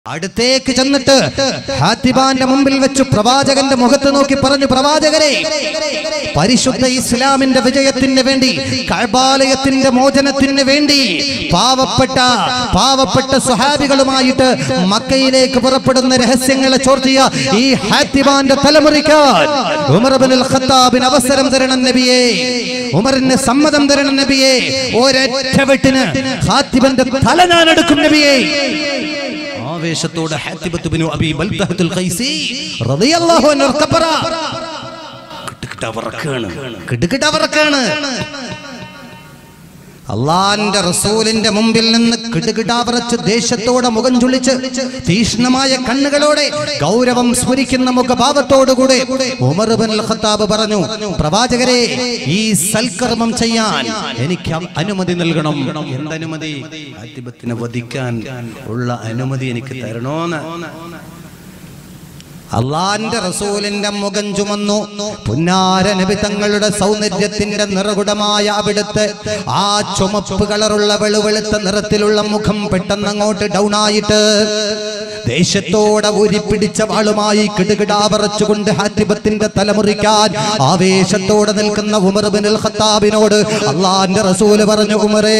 അടുത്തേക്ക് ചെന്നിട്ട് ഹാത്തിബാന്റെ മുമ്പിൽ വെച്ച് പ്രവാചകന്റെ മുഖത്ത് നോക്കി പറഞ്ഞു പ്രവാചകരെ പരിശുദ്ധ ഇസ്ലാമിന്റെ വിജയത്തിന് വേണ്ടി കഴബാലയത്തിന്റെ മോചനത്തിന് വേണ്ടി പാവപ്പെട്ട പാവപ്പെട്ട സ്വഹാബികളുമായിട്ട് മക്കയിലേക്ക് പുറപ്പെടുന്ന രഹസ്യങ്ങളെ ചോർത്തിയ ഈ ഹാത്തിബാന്റെ തലമുറിക്കാൻ ഉമർ ഇബ്നുൽ ഖത്താബിന് അവസരം തരണം നബിയെ ഉമറിന് സമ്മതം തരണം നബിയെ ഒരൊറ്റ വെട്ടിന് ഹാത്തിബന്റെ തല ഞാൻ എടുക്കും നബിയെ ആവേശത്തോടെ ഹാത്തിബത്ത് ബിനു അബി ബൽതഹത്തുൽ ഖൈസി റളിയല്ലാഹു അൻഹു ഉറക്കപ്പറ കിടുകിട വിറക്കാണ് കിടുകിട വിറക്കാണ് അള്ളാന്റെ റസൂലിന്റെ മുമ്പിൽ നിന്ന് കിടുകിടാവറച്ച് ദേശത്തോടെ മുഖം ചുളിച്ച് തീഷ്ണമായ കണ്ണുകളോടെ ഗൗരവം സ്മരിക്കുന്ന മുഖഭാവത്തോടുകൂടെ ഉമർ ബിൻ ഖത്താബ് പറഞ്ഞു പ്രവാചകരെ ഈ സൽക്കർമ്മം ചെയ്യാൻ എനിക്ക് അനുമതി നൽകണം എന്തനുമതി ആത്തിബത്തിനെ വധിക്കാൻ ഉള്ള അനുമതി എനിക്ക് തരണോന്ന് അള്ളാന്റെ റസൂലിന്റെ മുഖം ചുമന്നു പുന്നാര നബി തങ്ങളുടെ സൗന്ദര്യത്തിന്റെ നിറകുടമായ അവിടുത്തെ ആ ചുമപ്പ് കളറുള്ള വെളുവെളുത്ത നിറത്തിലുള്ള മുഖം പെട്ടെന്ന് അങ്ങോട്ട് ഡൗൺ ആയിട്ട് ദേശത്തോടെ ഉരിപ്പിടിച്ച വാളുമായി കിടുകിടാവറച്ചുകൊണ്ട് ഹാറ്റിബത്തിന്റെ തലമുറിക്കാൻ ആവേശത്തോടെ നിൽക്കുന്ന ഉമർ ബിൻ ഖത്താബിനോട് അള്ളാന്റെ റസൂല് പറഞ്ഞു ഉമറേ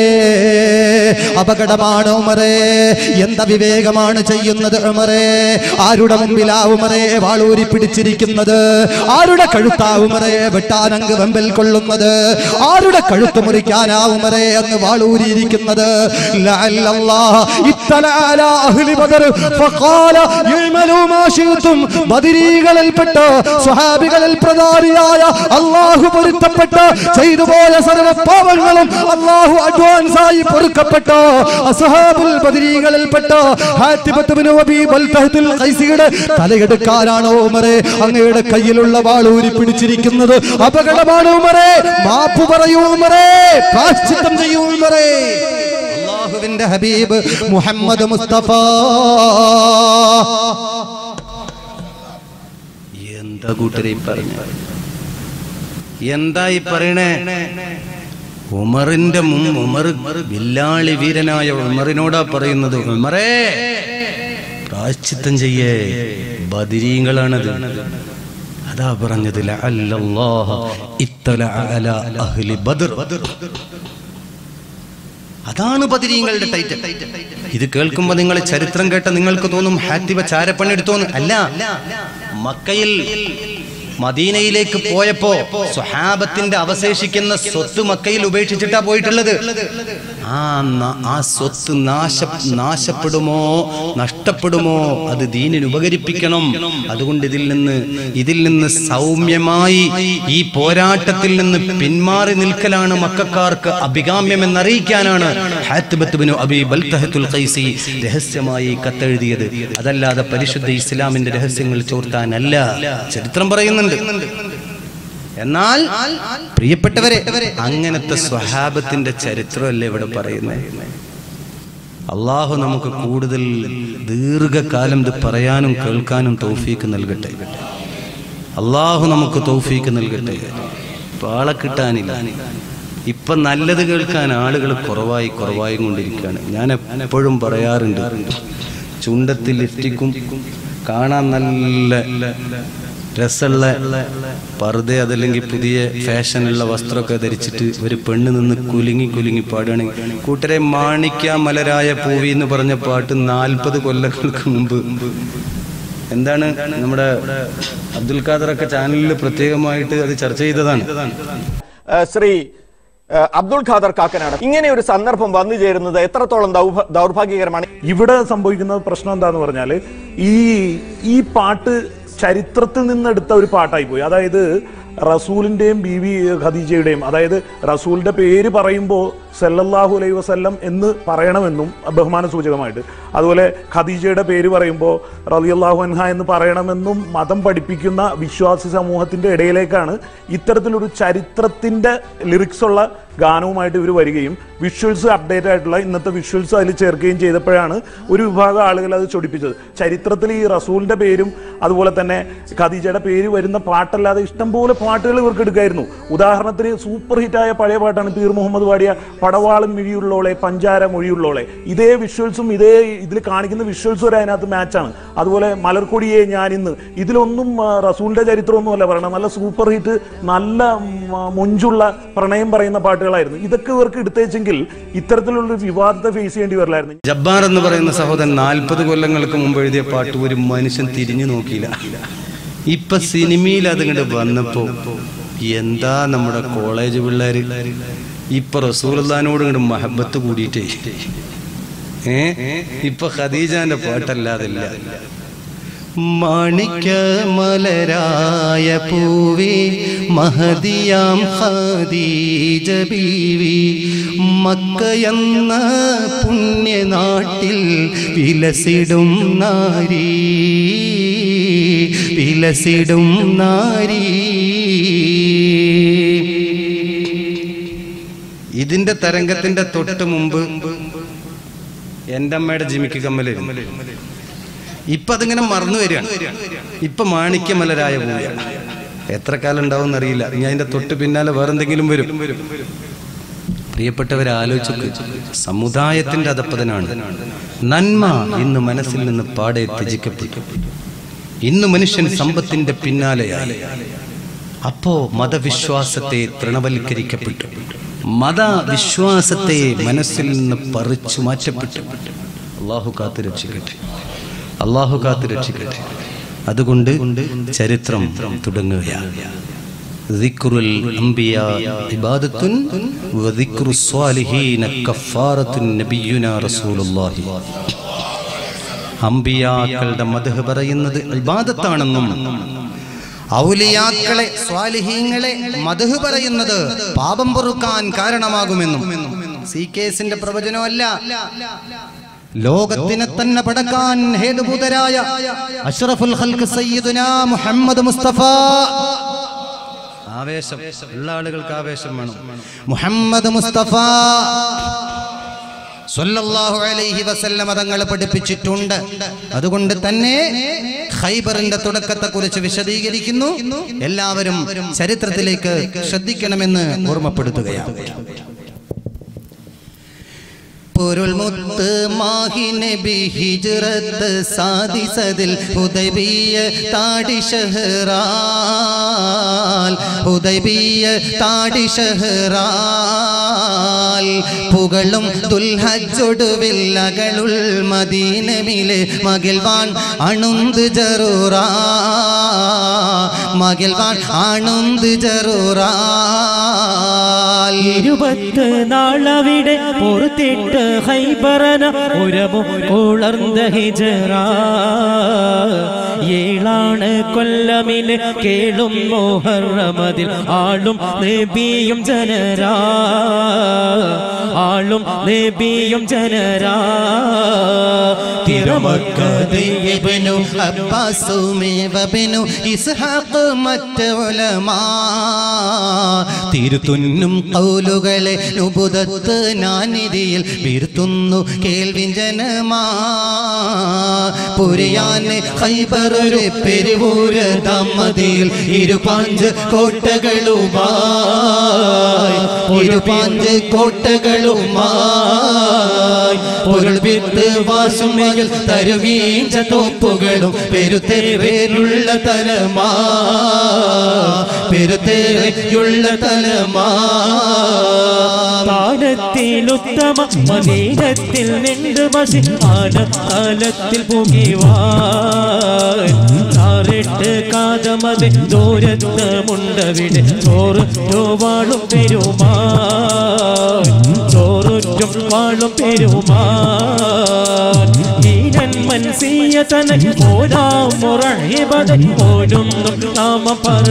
അപകടമാണ് ഉമറേ എന്താ വിവേകമാണ് ചെയ്യുന്നത് ഉമറേ ആരുടെ മുമ്പിലാ ഉമറേ വാളൂരി പിടിച്ചിരിക്കുന്നത് ആരുടെ കഴുത്താ ഉമറേ വെട്ടാനങ്ക് വെമ്പൽ കൊള്ളുന്നത് ആരുടെ കഴുത്ത് മുറിക്കാനാ ഉമറേ അങ്ങ് വാളൂരിയിരിക്കുന്നത് ലഅല്ലല്ലാഹ് ഇത്തല അലാ അഹ്ലി ബദർ ഫഖാല യഅമലൂ മാ ശിഅ്തും ബദരീകളിൽപ്പെട്ട സ്വഹാബികളിൽ പ്രധാനിയായ അല്ലാഹു പൊരുത്തപ്പെട്ട ചെയ്തു പോയ സർവ്വ പാപങ്ങളും അല്ലാഹു അഡ്വാൻസ് ആയി പൊറുക്കപ്പെട്ട അസ്ഹാബുൽ ബദരീകളിൽപ്പെട്ട ഹാത്തിബത്ത് ബിൻ അബീ ബൽതഹത്തുൽ ഖൈസിയുടെ തലയെടുക്കാനാണ് ഉമറേ അങ്ങയുടെ കയ്യിലുള്ള വാളൂരി പിടിച്ചിരിക്കുന്നത് അപകടമാണ് ഉമറേ മാപ്പ് പറയൂ ഉമറേ പ്രാശ്ചിത്തം ചെയ്യൂ ഉമറേ അള്ളാഹുവിന്റെ ഹബീബ് മുഹമ്മദ് മുസ്തഫ എന്താ കൂട്ടരെ പറഞ്ഞ എന്താ ഈ പറയണേ ഉമറിന്റെ മുൻ ഉമർ വില്ലാളി വീരനായ ഉമറിനോടാ പറയുന്നത് ഉമറേ പ്രാശ്ചിത്തം ചെയ്യേ ബദിരീങ്ങളാണത് അതാ പറഞ്ഞത് ലഅല്ലല്ലാഹ ഇത്തലഅ അലാ അഹ്ലി ബദർ അതാണ് ബദിരീങ്ങളുടെ ടൈറ്റിൽ ഇത് കേൾക്കുമ്പോ നിങ്ങൾ ചരിത്രം കേട്ട നിങ്ങൾക്ക് തോന്നും ഹാത്തിബ ചാരപ്പണി എടുത്തോന്ന് അല്ല മക്കയിൽ മദീനയിലേക്ക് പോയപ്പോ സ്വഹാബത്തിന്റെ അവശേഷിക്കുന്ന സ്വത്ത് മക്കയിൽ ഉപേക്ഷിച്ചിട്ടാ പോയിട്ടുള്ളത് ആ ന- ആ സ്വത്ത് നാശ നാശപ്പെടുമോ നഷ്ടപ്പെടുമോ അത് ദീനിന് ഉപകരിപ്പിക്കണം അതുകൊണ്ട് ഇതിൽ നിന്ന് ഇതിൽ നിന്ന് സൗമ്യമായി ഈ പോരാട്ടത്തിൽ നിന്ന് പിന്മാറി നിൽക്കലാണ് മക്കാർക്ക് അഭികാമ്യം എന്നറിയിക്കാനാണ് ഹാത്തിബത്ത് ബിനു അബി ബൽതഹത്തുൽ ഖൈസി രഹസ്യമായി കത്തെഴുതിയത് അതല്ലാതെ പരിശുദ്ധ ഇസ്ലാമിന്റെ രഹസ്യങ്ങൾ ചോർത്താനല്ല ചരിത്രം പറയുന്നുണ്ട് എന്നാൽ പ്രിയപ്പെട്ടവരെ അങ്ങനത്തെ സ്വഹാബത്തിന്റെ ചരിത്രമല്ലേ ഇവിടെ പറയുന്നത് അള്ളാഹു നമുക്ക് കൂടുതൽ ദീർഘകാലം ഇത് പറയാനും കേൾക്കാനും തൗഫീക്ക് നൽകട്ടെ അള്ളാഹു നമുക്ക് തൗഫീക്ക് നൽകട്ടെ പാള കിട്ടാനില്ല ഇപ്പൊ നല്ലത് കേൾക്കാൻ ആളുകൾ കുറവായി കുറവായി കൊണ്ടിരിക്കുകയാണ് ഞാൻ എപ്പോഴും പറയാറുണ്ട് ചുണ്ടത്തിൽ ലിഫ്റ്റിക്കും കാണാൻ നല്ല രസമുള്ള പറുത അതല്ലെങ്കിൽ പുതിയ ഫാഷനുള്ള വസ്ത്രമൊക്കെ ധരിച്ചിട്ട് ഒരു പെണ്ണ് നിന്ന് കുലുങ്ങി കുലുങ്ങി പാടുകയാണെങ്കിൽ കൂട്ടരെ മാണിക്യ മലരായ പൂവി എന്ന് പറഞ്ഞ പാട്ട് നാൽപ്പത് കൊല്ലങ്ങൾക്ക് മുമ്പ് എന്താണ് നമ്മുടെ അബ്ദുൽ ഖാദറൊക്കെ ചാനലിൽ പ്രത്യേകമായിട്ട് അത് ചർച്ച ചെയ്തതാണ് ഏഹ് ശ്രീ ഏഹ് അബ്ദുൾ ഖാദർ കാക്കനാട് ഇങ്ങനെ ഒരു സന്ദർഭം വന്നു ചേരുന്നത് എത്രത്തോളം ദൗർഭ- ദൗർഭാഗ്യകരമാണ് ഇവിടെ സംഭവിക്കുന്ന പ്രശ്നം എന്താന്ന് പറഞ്ഞാൽ ഈ ഈ പാട്ട് ചരിത്രത്തിൽ നിന്നെടുത്ത ഒരു പാട്ടായി പോയി അതായത് റസൂലിന്റെയും ബി വി ഖദീജയുടെയും അതായത് റസൂലിന്റെ പേര് പറയുമ്പോൾ സല്ലല്ലാഹു അലൈഹി വസല്ലം എന്ന് പറയണമെന്നും ബഹുമാന സൂചകമായിട്ട് അതുപോലെ ഖദീജയുടെ പേര് പറയുമ്പോൾ റളിയല്ലാഹു അൻഹ എന്ന് പറയണമെന്നും മതം പഠിപ്പിക്കുന്ന വിശ്വാസി സമൂഹത്തിന്റെ ഇടയിലേക്കാണ് ഇത്തരത്തിലൊരു ചരിത്രത്തിന്റെ ലിറിക്സ് ഉള്ള ഗാനവുമായിട്ട് ഇവർ വരികയും വിഷ്വൽസ് അപ്ഡേറ്റ് ആയിട്ടുള്ള ഇന്നത്തെ വിഷ്വൽസ് അതിൽ ചേർക്കുകയും ചെയ്തപ്പോഴാണ് ഒരു വിഭാഗം ആളുകൾ അത് ചൊടിപ്പിച്ചത് ചരിത്രത്തിൽ ഈ റസൂലിന്റെ പേരും അതുപോലെ തന്നെ ഖദീജയുടെ പേര് വരുന്ന പാട്ടല്ലാതെ ഇഷ്ടംപോലെ പാട്ടുകൾ ഇവർക്ക് എടുക്കായിരുന്നു ഉദാഹരണത്തിന് സൂപ്പർ ഹിറ്റായ പഴയ പാട്ടാണ് പീർ മുഹമ്മദ് പാടിയ പടവാളും മിഴിയുള്ളോളെ പഞ്ചാര മൊഴിയുള്ളോളെ ഇതേ വിഷ്വൽസും ഇതേ ഇതിൽ കാണിക്കുന്ന വിഷ്വൽസ് വരെ അതിനകത്ത് മാച്ചാണ് അതുപോലെ മലർക്കൊടിയെ ഞാൻ ഇന്ന് ഇതിലൊന്നും ആ, റസൂലിന്റെ ചരിത്രമൊന്നുമല്ല പറയണം നല്ല സൂപ്പർ ഹിറ്റ് നല്ല ഉം, ആ, മൊഞ്ചുള്ള പ്രണയം പറയുന്ന പാട്ടുകളായിരുന്നു ഇതൊക്കെ ഇവർക്ക് എടുത്തേച്ചെങ്കിൽ ഇത്തരത്തിലുള്ള ഒരു വിവാദത്തെ ഫേസ് ചെയ്യേണ്ടി വരില്ലായിരുന്നു ജബ്ബാർ എന്ന് പറയുന്ന സഹോദരൻ നാൽപ്പത് കൊല്ലങ്ങൾക്ക് മുമ്പ് എഴുതിയ പാട്ട് ഒരു മനുഷ്യൻ തിരിഞ്ഞു നോക്കിയില്ല ഇപ്പൊ സിനിമയിൽ അതിങ്ങോട്ട് വന്നപ്പോ എന്താ നമ്മുടെ കോളേജ് പിള്ളേര് ഇപ്പൊ റസൂൽദാനോട് ഇങ്ങോട്ട് മഹബത്ത് കൂടിയിട്ടേ ഏ ഇപ്പൊ ഖദീജാന്റെ പാട്ടല്ലാതില്ല മാണിക്യ മലരായ പൂവേ മഹദിയാം ഖദീജ ബീവി മക്കയെന്ന പുണ്യനാട്ടിൽ വിലസിടും നാരി വിലസിടും നാരി ഇതിന്റെ തരംഗത്തിന്റെ തൊട്ട് മുമ്പ് എൻ്റെ അമ്മയുടെ ജിമിക്ക് കമ്മലായിരുന്നു ഇപ്പൊ അതിങ്ങനെ മറന്നു വരികയാണ് ഇപ്പൊ മാണിക്യമലരായ പോവുകയാണ് എത്ര കാലം ഉണ്ടാവും അറിയില്ല ഇനി അതിന്റെ തൊട്ട് പിന്നാലെ വേറെന്തെങ്കിലും വരും പ്രിയപ്പെട്ടവരെ ആലോചിച്ചു സമുദായത്തിന്റെ അധപ്പതനാണ് നന്മ ഇന്ന് മനസ്സിൽ നിന്ന് പാടെ ത്യജിക്കപ്പെട്ടു ഇന്ന് മനുഷ്യൻ സമ്പത്തിന്റെ പിന്നാലെയായി അപ്പോ മതവിശ്വാസത്തെ തൃണവൽക്കരിക്കപ്പെട്ടു മതവിശ്വാസത്തെ മനസ്സിൽ നിന്ന് പറിച്ചു മാറ്റപ്പെട്ടു അള്ളാഹു കാത്തു രക്ഷിക്കട്ടെ അള്ളാഹു കാത്തു രക്ഷിക്കട്ടെ അതുകൊണ്ട് ചരിത്രം തുടങ്ങുകയാണ് ذكر الأنبياء عبادة وذكر الصالحين كفارة نبينا رسول الله അമ്പിയാക്കളുടെ മധു പറയുന്നത് ഇബാദത്താണെന്നും ഔലിയാക്കളെ സ്വാലിഹീങ്ങളെ മധു പറയുന്നത് പാപം പൊറുക്കാൻ കാരണമാകുമെന്നും സി കേസിന്റെ പ്രവചനമല്ല ലോകത്തിനെ തന്നെ പടക്കാൻ ഹേതുഭൂതരായ അഷ്റഫുൽ ഖൽഖ് സയ്യിദുനാ മുഹമ്മദ് മുസ്തഫ ആവേശം ഉള്ള ആളുകൾക്ക് ആവേശം വേണം മുഹമ്മദ് മുസ്തഫ സ്വല്ലല്ലാഹു അലൈഹി വസല്ലമ തങ്ങൾ പഠിപ്പിച്ചിട്ടുണ്ട് അതുകൊണ്ട് തന്നെ ഖൈബറിന്റെ തുടക്കത്തെ കുറിച്ച് വിശദീകരിക്കുന്നു എല്ലാവരും ചരിത്രത്തിലേക്ക് ശ്രദ്ധിക്കണമെന്ന് ഓർമ്മപ്പെടുത്തുകയാണ് പൊരുൾ മുത്ത് മാഹിനബി ഹിജ്റത്ത് സാദിസതിൽ ഹുദൈബിയ താടി ഷഹറാൽ ഹുദൈബിയ താടി ഷഹറാൽ പുകളും ദുൽഹജ്ജൊടുവിൽ അകളുൾ മദീനമിലെ മകിൽവാൻ അണുന്ത് ജറൂറാ മകിൽവാൻ അണുന്ത് ജറൂറാൽ ഇരുപത്ത് നാളവിടെ പുറത്തിട്ട് ഹൈബറന ഉരമു കുളർന്ന ഹിജറ ഏഴാണ് കൊല്ലമില് കേളും മോഹറമതിൽ ആളും നബിയും ജനരാ ആളും നബിയും ജനരാ തിരുമക്കതയബനു അബ്ബാസുമേവബനു ഇസ്ഹാഖ് മറ്റ് ഉലമാ തിരുത്തുന്നും കൗലുകളെ നുബുദത്ത് നാനിധിയിൽ വീർത്തുന്നു കേൾവിൻ ജനമാ പുരിയാന് ഹൈബറൊരു പെരുവൂര് ദമ്മതിയിൽ ഇരുപാഞ്ച് കോട്ടകളുമായി ഇരുപാഞ്ച് കോട്ടകളുമായി പൊരുൾ വിത്ത് വാസുമയിൽ തരുവീഞ്ച തോപ്പുകളും പെരുത്തേവേലുള്ള തലമാ പെരുത്തേവയുള്ള തലമാ താരത്തിലുത്തമ മദീനത്തിൽ നിன்று മഷി ആനക്കാലത്തിൽ പുകിവാൻ താറിട്ട് കാതമത് ദൂരത്ത് മുണ്ടവിടെ ചോറ് വാളും പെരുമാ ചോറുറ്റും വാളും പെരുമാ ഈനൻ മനസ്സിയ തന ഓരാ മുറഹിബത ഓടുന്നു നാമ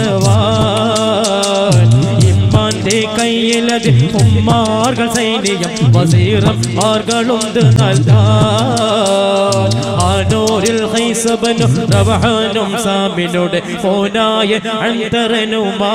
പറവാൻ ഇമ്മാന്റെ കയ്യിലത് ഉമ്മാർകൾ സൈന്യം വസീറം ആർകളുണ്ട് നൽകാൻ ആനൂരിൽ ഹൈസബനും റവഹാനും സാമിനോട് ഫോനായ അന്തരനുമാ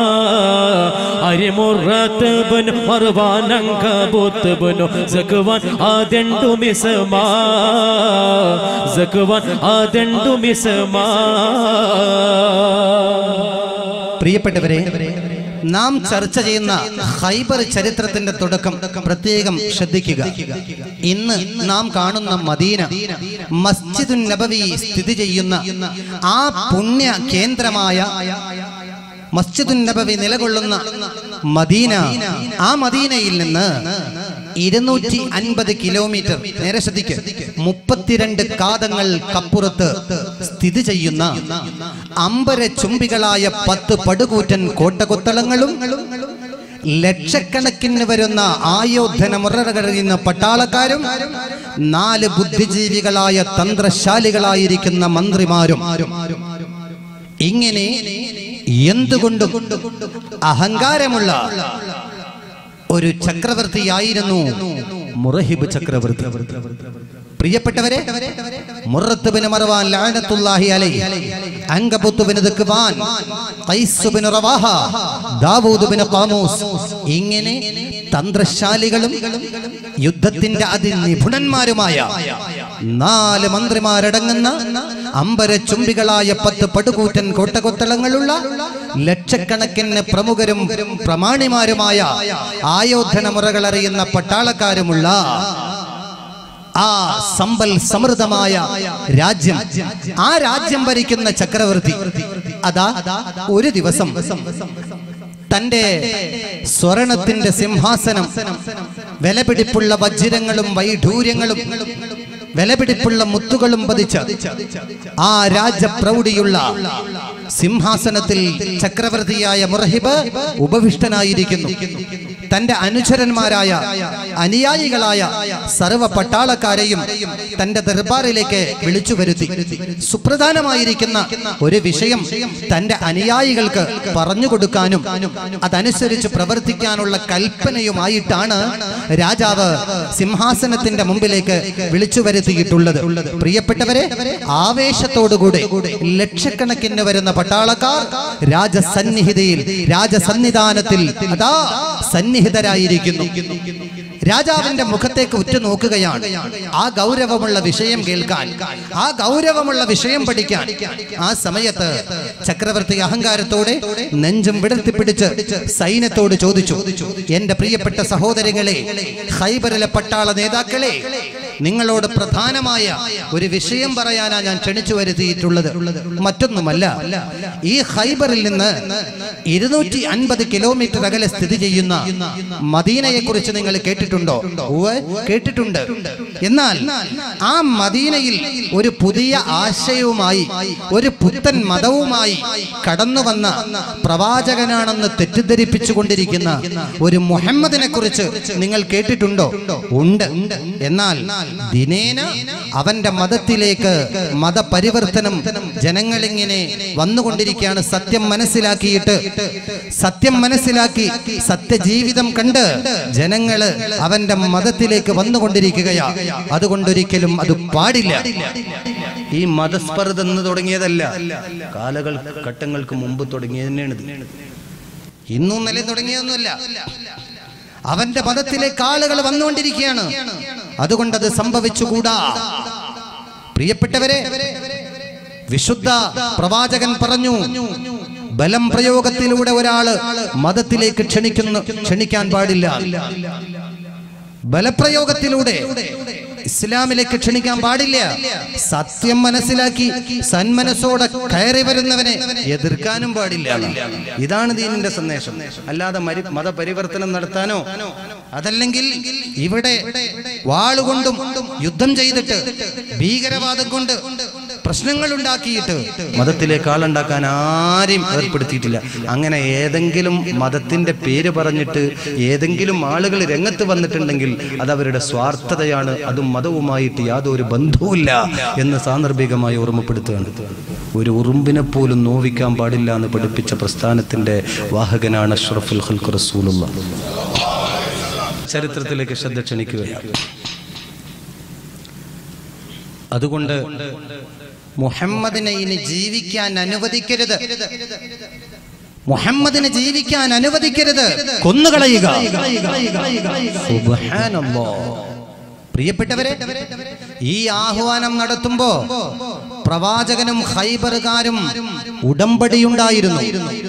അരിമുറത്തുബനു മറുവാനങ്കബുത്തുബനു സക്കുവാൻ ആദണ്ടു മിസമാ സക്കുവാൻ ആദണ്ടു മിസമാ പ്രിയപ്പെട്ടവരെ നാം ചർച്ച ചെയ്യുന്ന ഹൈബർ ചരിത്രത്തിന്റെ തുടക്കം പ്രത്യേകം ശ്രദ്ധിക്കുക ഇന്ന് നാം കാണുന്ന മദീന മസ്ജിദുൻ നബവി സ്ഥിതി ചെയ്യുന്ന ആ പുണ്യ കേന്ദ്രമായ മസ്ജിദുൻ നബവി നിലകൊള്ളുന്ന മദീന ആ മദീനയിൽ നിന്ന് ഇരുന്നൂറ്റി അൻപത് കിലോമീറ്റർ നേരെ ശ്രദ്ധിക്ക് മുപ്പത്തിരണ്ട് കാതങ്ങൾക്കപ്പുറത്ത് സ്ഥിതി ചെയ്യുന്ന അമ്പര ചുംബികളായ പത്ത് പടുകൂറ്റൻ കോട്ടകൊത്തളങ്ങളും ലക്ഷക്കണക്കിന് വരുന്ന ആയോധന മുറകറിയുന്ന പട്ടാളക്കാരും നാല് ബുദ്ധിജീവികളായ തന്ത്രശാലികളായിരിക്കുന്ന മന്ത്രിമാരും ഇങ്ങനെ എന്തുകൊണ്ടും അഹങ്കാരമുള്ള ഒരു ചക്രവർത്തിയായിരുന്നു മുറഹിബ് ചക്രവർത്തി പ്രിയപ്പെട്ടവരെ മുറത്ത് ബിൻ മർവാൻ ലഅനത്തുല്ലാഹി അലൈഹി Ankabut bin Dhakwan Qais bin Rawaha Dawood bin Khamoos ഇങ്ങനെ തന്ത്രശാലികളും യുദ്ധത്തിന്റെ അതിനിപുണന്മാരുമായ നാല് മന്ത്രിമാരടങ്ങുന്ന അമ്പര ചുംബികളായ പത്ത് പടുകൂറ്റൻ കോട്ടകൊത്തളങ്ങളുള്ള ലക്ഷക്കണക്കിന് പ്രമുഖരും പ്രമാണിമാരുമായ ആയോധന മുറകൾ അറിയുന്ന പട്ടാളക്കാരുമുള്ള ആ സമ്പൽ സമൃദ്ധമായ രാജ്യം ആ രാജ്യം ഭരിക്കുന്ന ചക്രവർത്തി അതാ ഒരു ദിവസം തന്റെ സ്വർണത്തിന്റെ സിംഹാസനം വിലപിടിപ്പുള്ള വജ്രങ്ങളും വൈഢൂര്യങ്ങളും വിലപിടിപ്പുള്ള മുത്തുകളും പതിച്ച ആ രാജപ്രൗഢിയുള്ള സിംഹാസനത്തിൽ ചക്രവർത്തിയായ മുറഹിബ് ഉപവിഷ്ടനായിരിക്കുന്നു തന്റെ അനുചരന്മാരായ അനുയായികളായ സർവ പട്ടാളക്കാരെയും തന്റെ ദർബാറിലേക്ക് വിളിച്ചു വരുത്തി സുപ്രധാനമായിരിക്കുന്ന ഒരു വിഷയം തന്റെ അനുയായികൾക്ക് പറഞ്ഞു കൊടുക്കാനും അതനുസരിച്ച് പ്രവർത്തിക്കാനുള്ള കൽപ്പനയുമായിട്ടാണ് രാജാവ് സിംഹാസനത്തിന്റെ മുമ്പിലേക്ക് വിളിച്ചു വരുത്തിയിട്ടുള്ളത് പ്രിയപ്പെട്ടവരെ ആവേശത്തോടുകൂടെ ലക്ഷക്കണക്കിന് വരുന്ന പട്ടാളക്കാർ രാജസന്നിഹിതയിൽ രാജസന്നിധാനത്തിൽ അതാ സന്നിഹിതരായിരിക്കുന്നു രാജാവിന്റെ മുഖത്തേക്ക് ഉറ്റുനോക്കുകയാണ് ആ ഗൗരവമുള്ള വിഷയം കേൾക്കാൻ ആ ഗൗരവമുള്ള വിഷയം പഠിക്കാൻ ആ സമയത്ത് ചക്രവർത്തി അഹങ്കാരത്തോടെ നെഞ്ചും വിടർത്തിപ്പിടിച്ച് സൈന്യത്തോട് ചോദിച്ചു എന്റെ പ്രിയപ്പെട്ട സഹോദരങ്ങളെ ഹൈബറിലെ പട്ടാള നേതാക്കളെ നിങ്ങളോട് പ്രധാനമായ ഒരു വിഷയം പറയാനാ ഞാൻ ക്ഷണിച്ചു വരുത്തിയിട്ടുള്ളത് മറ്റൊന്നുമല്ല ഈ ഹൈബറിൽ നിന്ന് ഇരുന്നൂറ്റി അൻപത് കിലോമീറ്റർ അകലെ സ്ഥിതി ചെയ്യുന്ന മദീനയെ കുറിച്ച് നിങ്ങൾ കേട്ടിട്ടുണ്ടോ ഉവ്വ് കേട്ടിട്ടുണ്ട് എന്നാൽ ആ മദീനയിൽ ഒരു പുതിയ ആശയവുമായി ഒരു പുത്തൻ മതവുമായി കടന്നു വന്ന പ്രവാചകനാണെന്ന് തെറ്റിദ്ധരിപ്പിച്ചു കൊണ്ടിരിക്കുന്ന ഒരു മുഹമ്മദിനെ കുറിച്ച് നിങ്ങൾ കേട്ടിട്ടുണ്ടോ ഉണ്ട് എന്നാൽ ദിനേന അവന്റെ മതത്തിലേക്ക് മതപരിവർത്തനം ജനങ്ങളിങ്ങനെ വന്നുകൊണ്ടിരിക്കുകയാണ് സത്യം മനസ്സിലാക്കിയിട്ട് സത്യം മനസ്സിലാക്കി സത്യജീവിതം കണ്ട് ജനങ്ങള് അവന്റെ മതത്തിലേക്ക് വന്നുകൊണ്ടിരിക്കുകയാ അതുകൊണ്ടൊരിക്കലും അത് പാടില്ല ഈ മതസ്പർദ്ധ എന്ന് തുടങ്ങിയതല്ല കാലകൾ ഘട്ടങ്ങൾക്ക് മുമ്പ് തുടങ്ങിയത് തന്നെയാണിത് ഇന്നും നില തുടങ്ങിയൊന്നുമല്ല അവന്റെ മതത്തിലേക്ക് ആളുകൾ വന്നുകൊണ്ടിരിക്കുകയാണ് അതുകൊണ്ടത് സംഭവിച്ചുകൂടാ പ്രിയപ്പെട്ടവരെ വിശുദ്ധ പ്രവാചകൻ പറഞ്ഞു ബലം പ്രയോഗത്തിലൂടെ ഒരാള് മതത്തിലേക്ക് ക്ഷണിക്കുന്നു ക്ഷണിക്കാൻ പാടില്ല ബലപ്രയോഗത്തിലൂടെ ഇസ്ലാമിലേക്ക് ക്ഷണിക്കാൻ പാടില്ല സത്യം മനസ്സിലാക്കി സന്മനസ്സോടെ കയറി വരുന്നവനെ എതിർക്കാനും പാടില്ല ഇതാണ് ദീനിന്റെ സന്ദേശം അല്ലാതെ മരി മതപരിവർത്തനം നടത്താനോ അതല്ലെങ്കിൽ ഇവിടെ വാളുകൊണ്ടും യുദ്ധം ചെയ്തിട്ട് ഭീകരവാദം കൊണ്ട് പ്രശ്നങ്ങൾ ഉണ്ടാക്കിയിട്ട് മതത്തിലേക്ക് ആളുണ്ടാക്കാൻ ആരെയും ഏർപ്പെടുത്തിയിട്ടില്ല അങ്ങനെ ഏതെങ്കിലും മതത്തിന്റെ പേര് പറഞ്ഞിട്ട് ഏതെങ്കിലും ആളുകൾ രംഗത്ത് വന്നിട്ടുണ്ടെങ്കിൽ അത് അവരുടെ സ്വാർത്ഥതയാണ് അതും മതവുമായിട്ട് യാതൊരു ബന്ധവുമില്ല എന്ന് സാന്ദർഭികമായി ഓർമ്മപ്പെടുത്തുകയാണ് ഒരു ഉറുമ്പിനെ പോലും നോവിക്കാൻ പാടില്ല എന്ന് പഠിപ്പിച്ച പ്രസ്ഥാനത്തിന്റെ വാഹകനാണ് അഷ്റഫുൽ ഖൽഖ് റസൂലുള്ള ചരിത്രത്തിലേക്ക് ശ്രദ്ധ ക്ഷണിക്കുകയാണ് അതുകൊണ്ട് മുഹമ്മദിനെ ഇനി ജീവിക്കാൻ അനുവദിക്കരുത് മുഹമ്മദിനെ ജീവിക്കാൻ അനുവദിക്കരുത് കൊന്നുകളയുക സുബ്ഹാനല്ലാഹ്. പ്രിയപ്പെട്ടവരെ ഈ ആഹ്വാനം നടത്തുമ്പോ പ്രവാചകനും ഹൈബറുകാരും ഉടമ്പടിയുണ്ടായിരുന്നു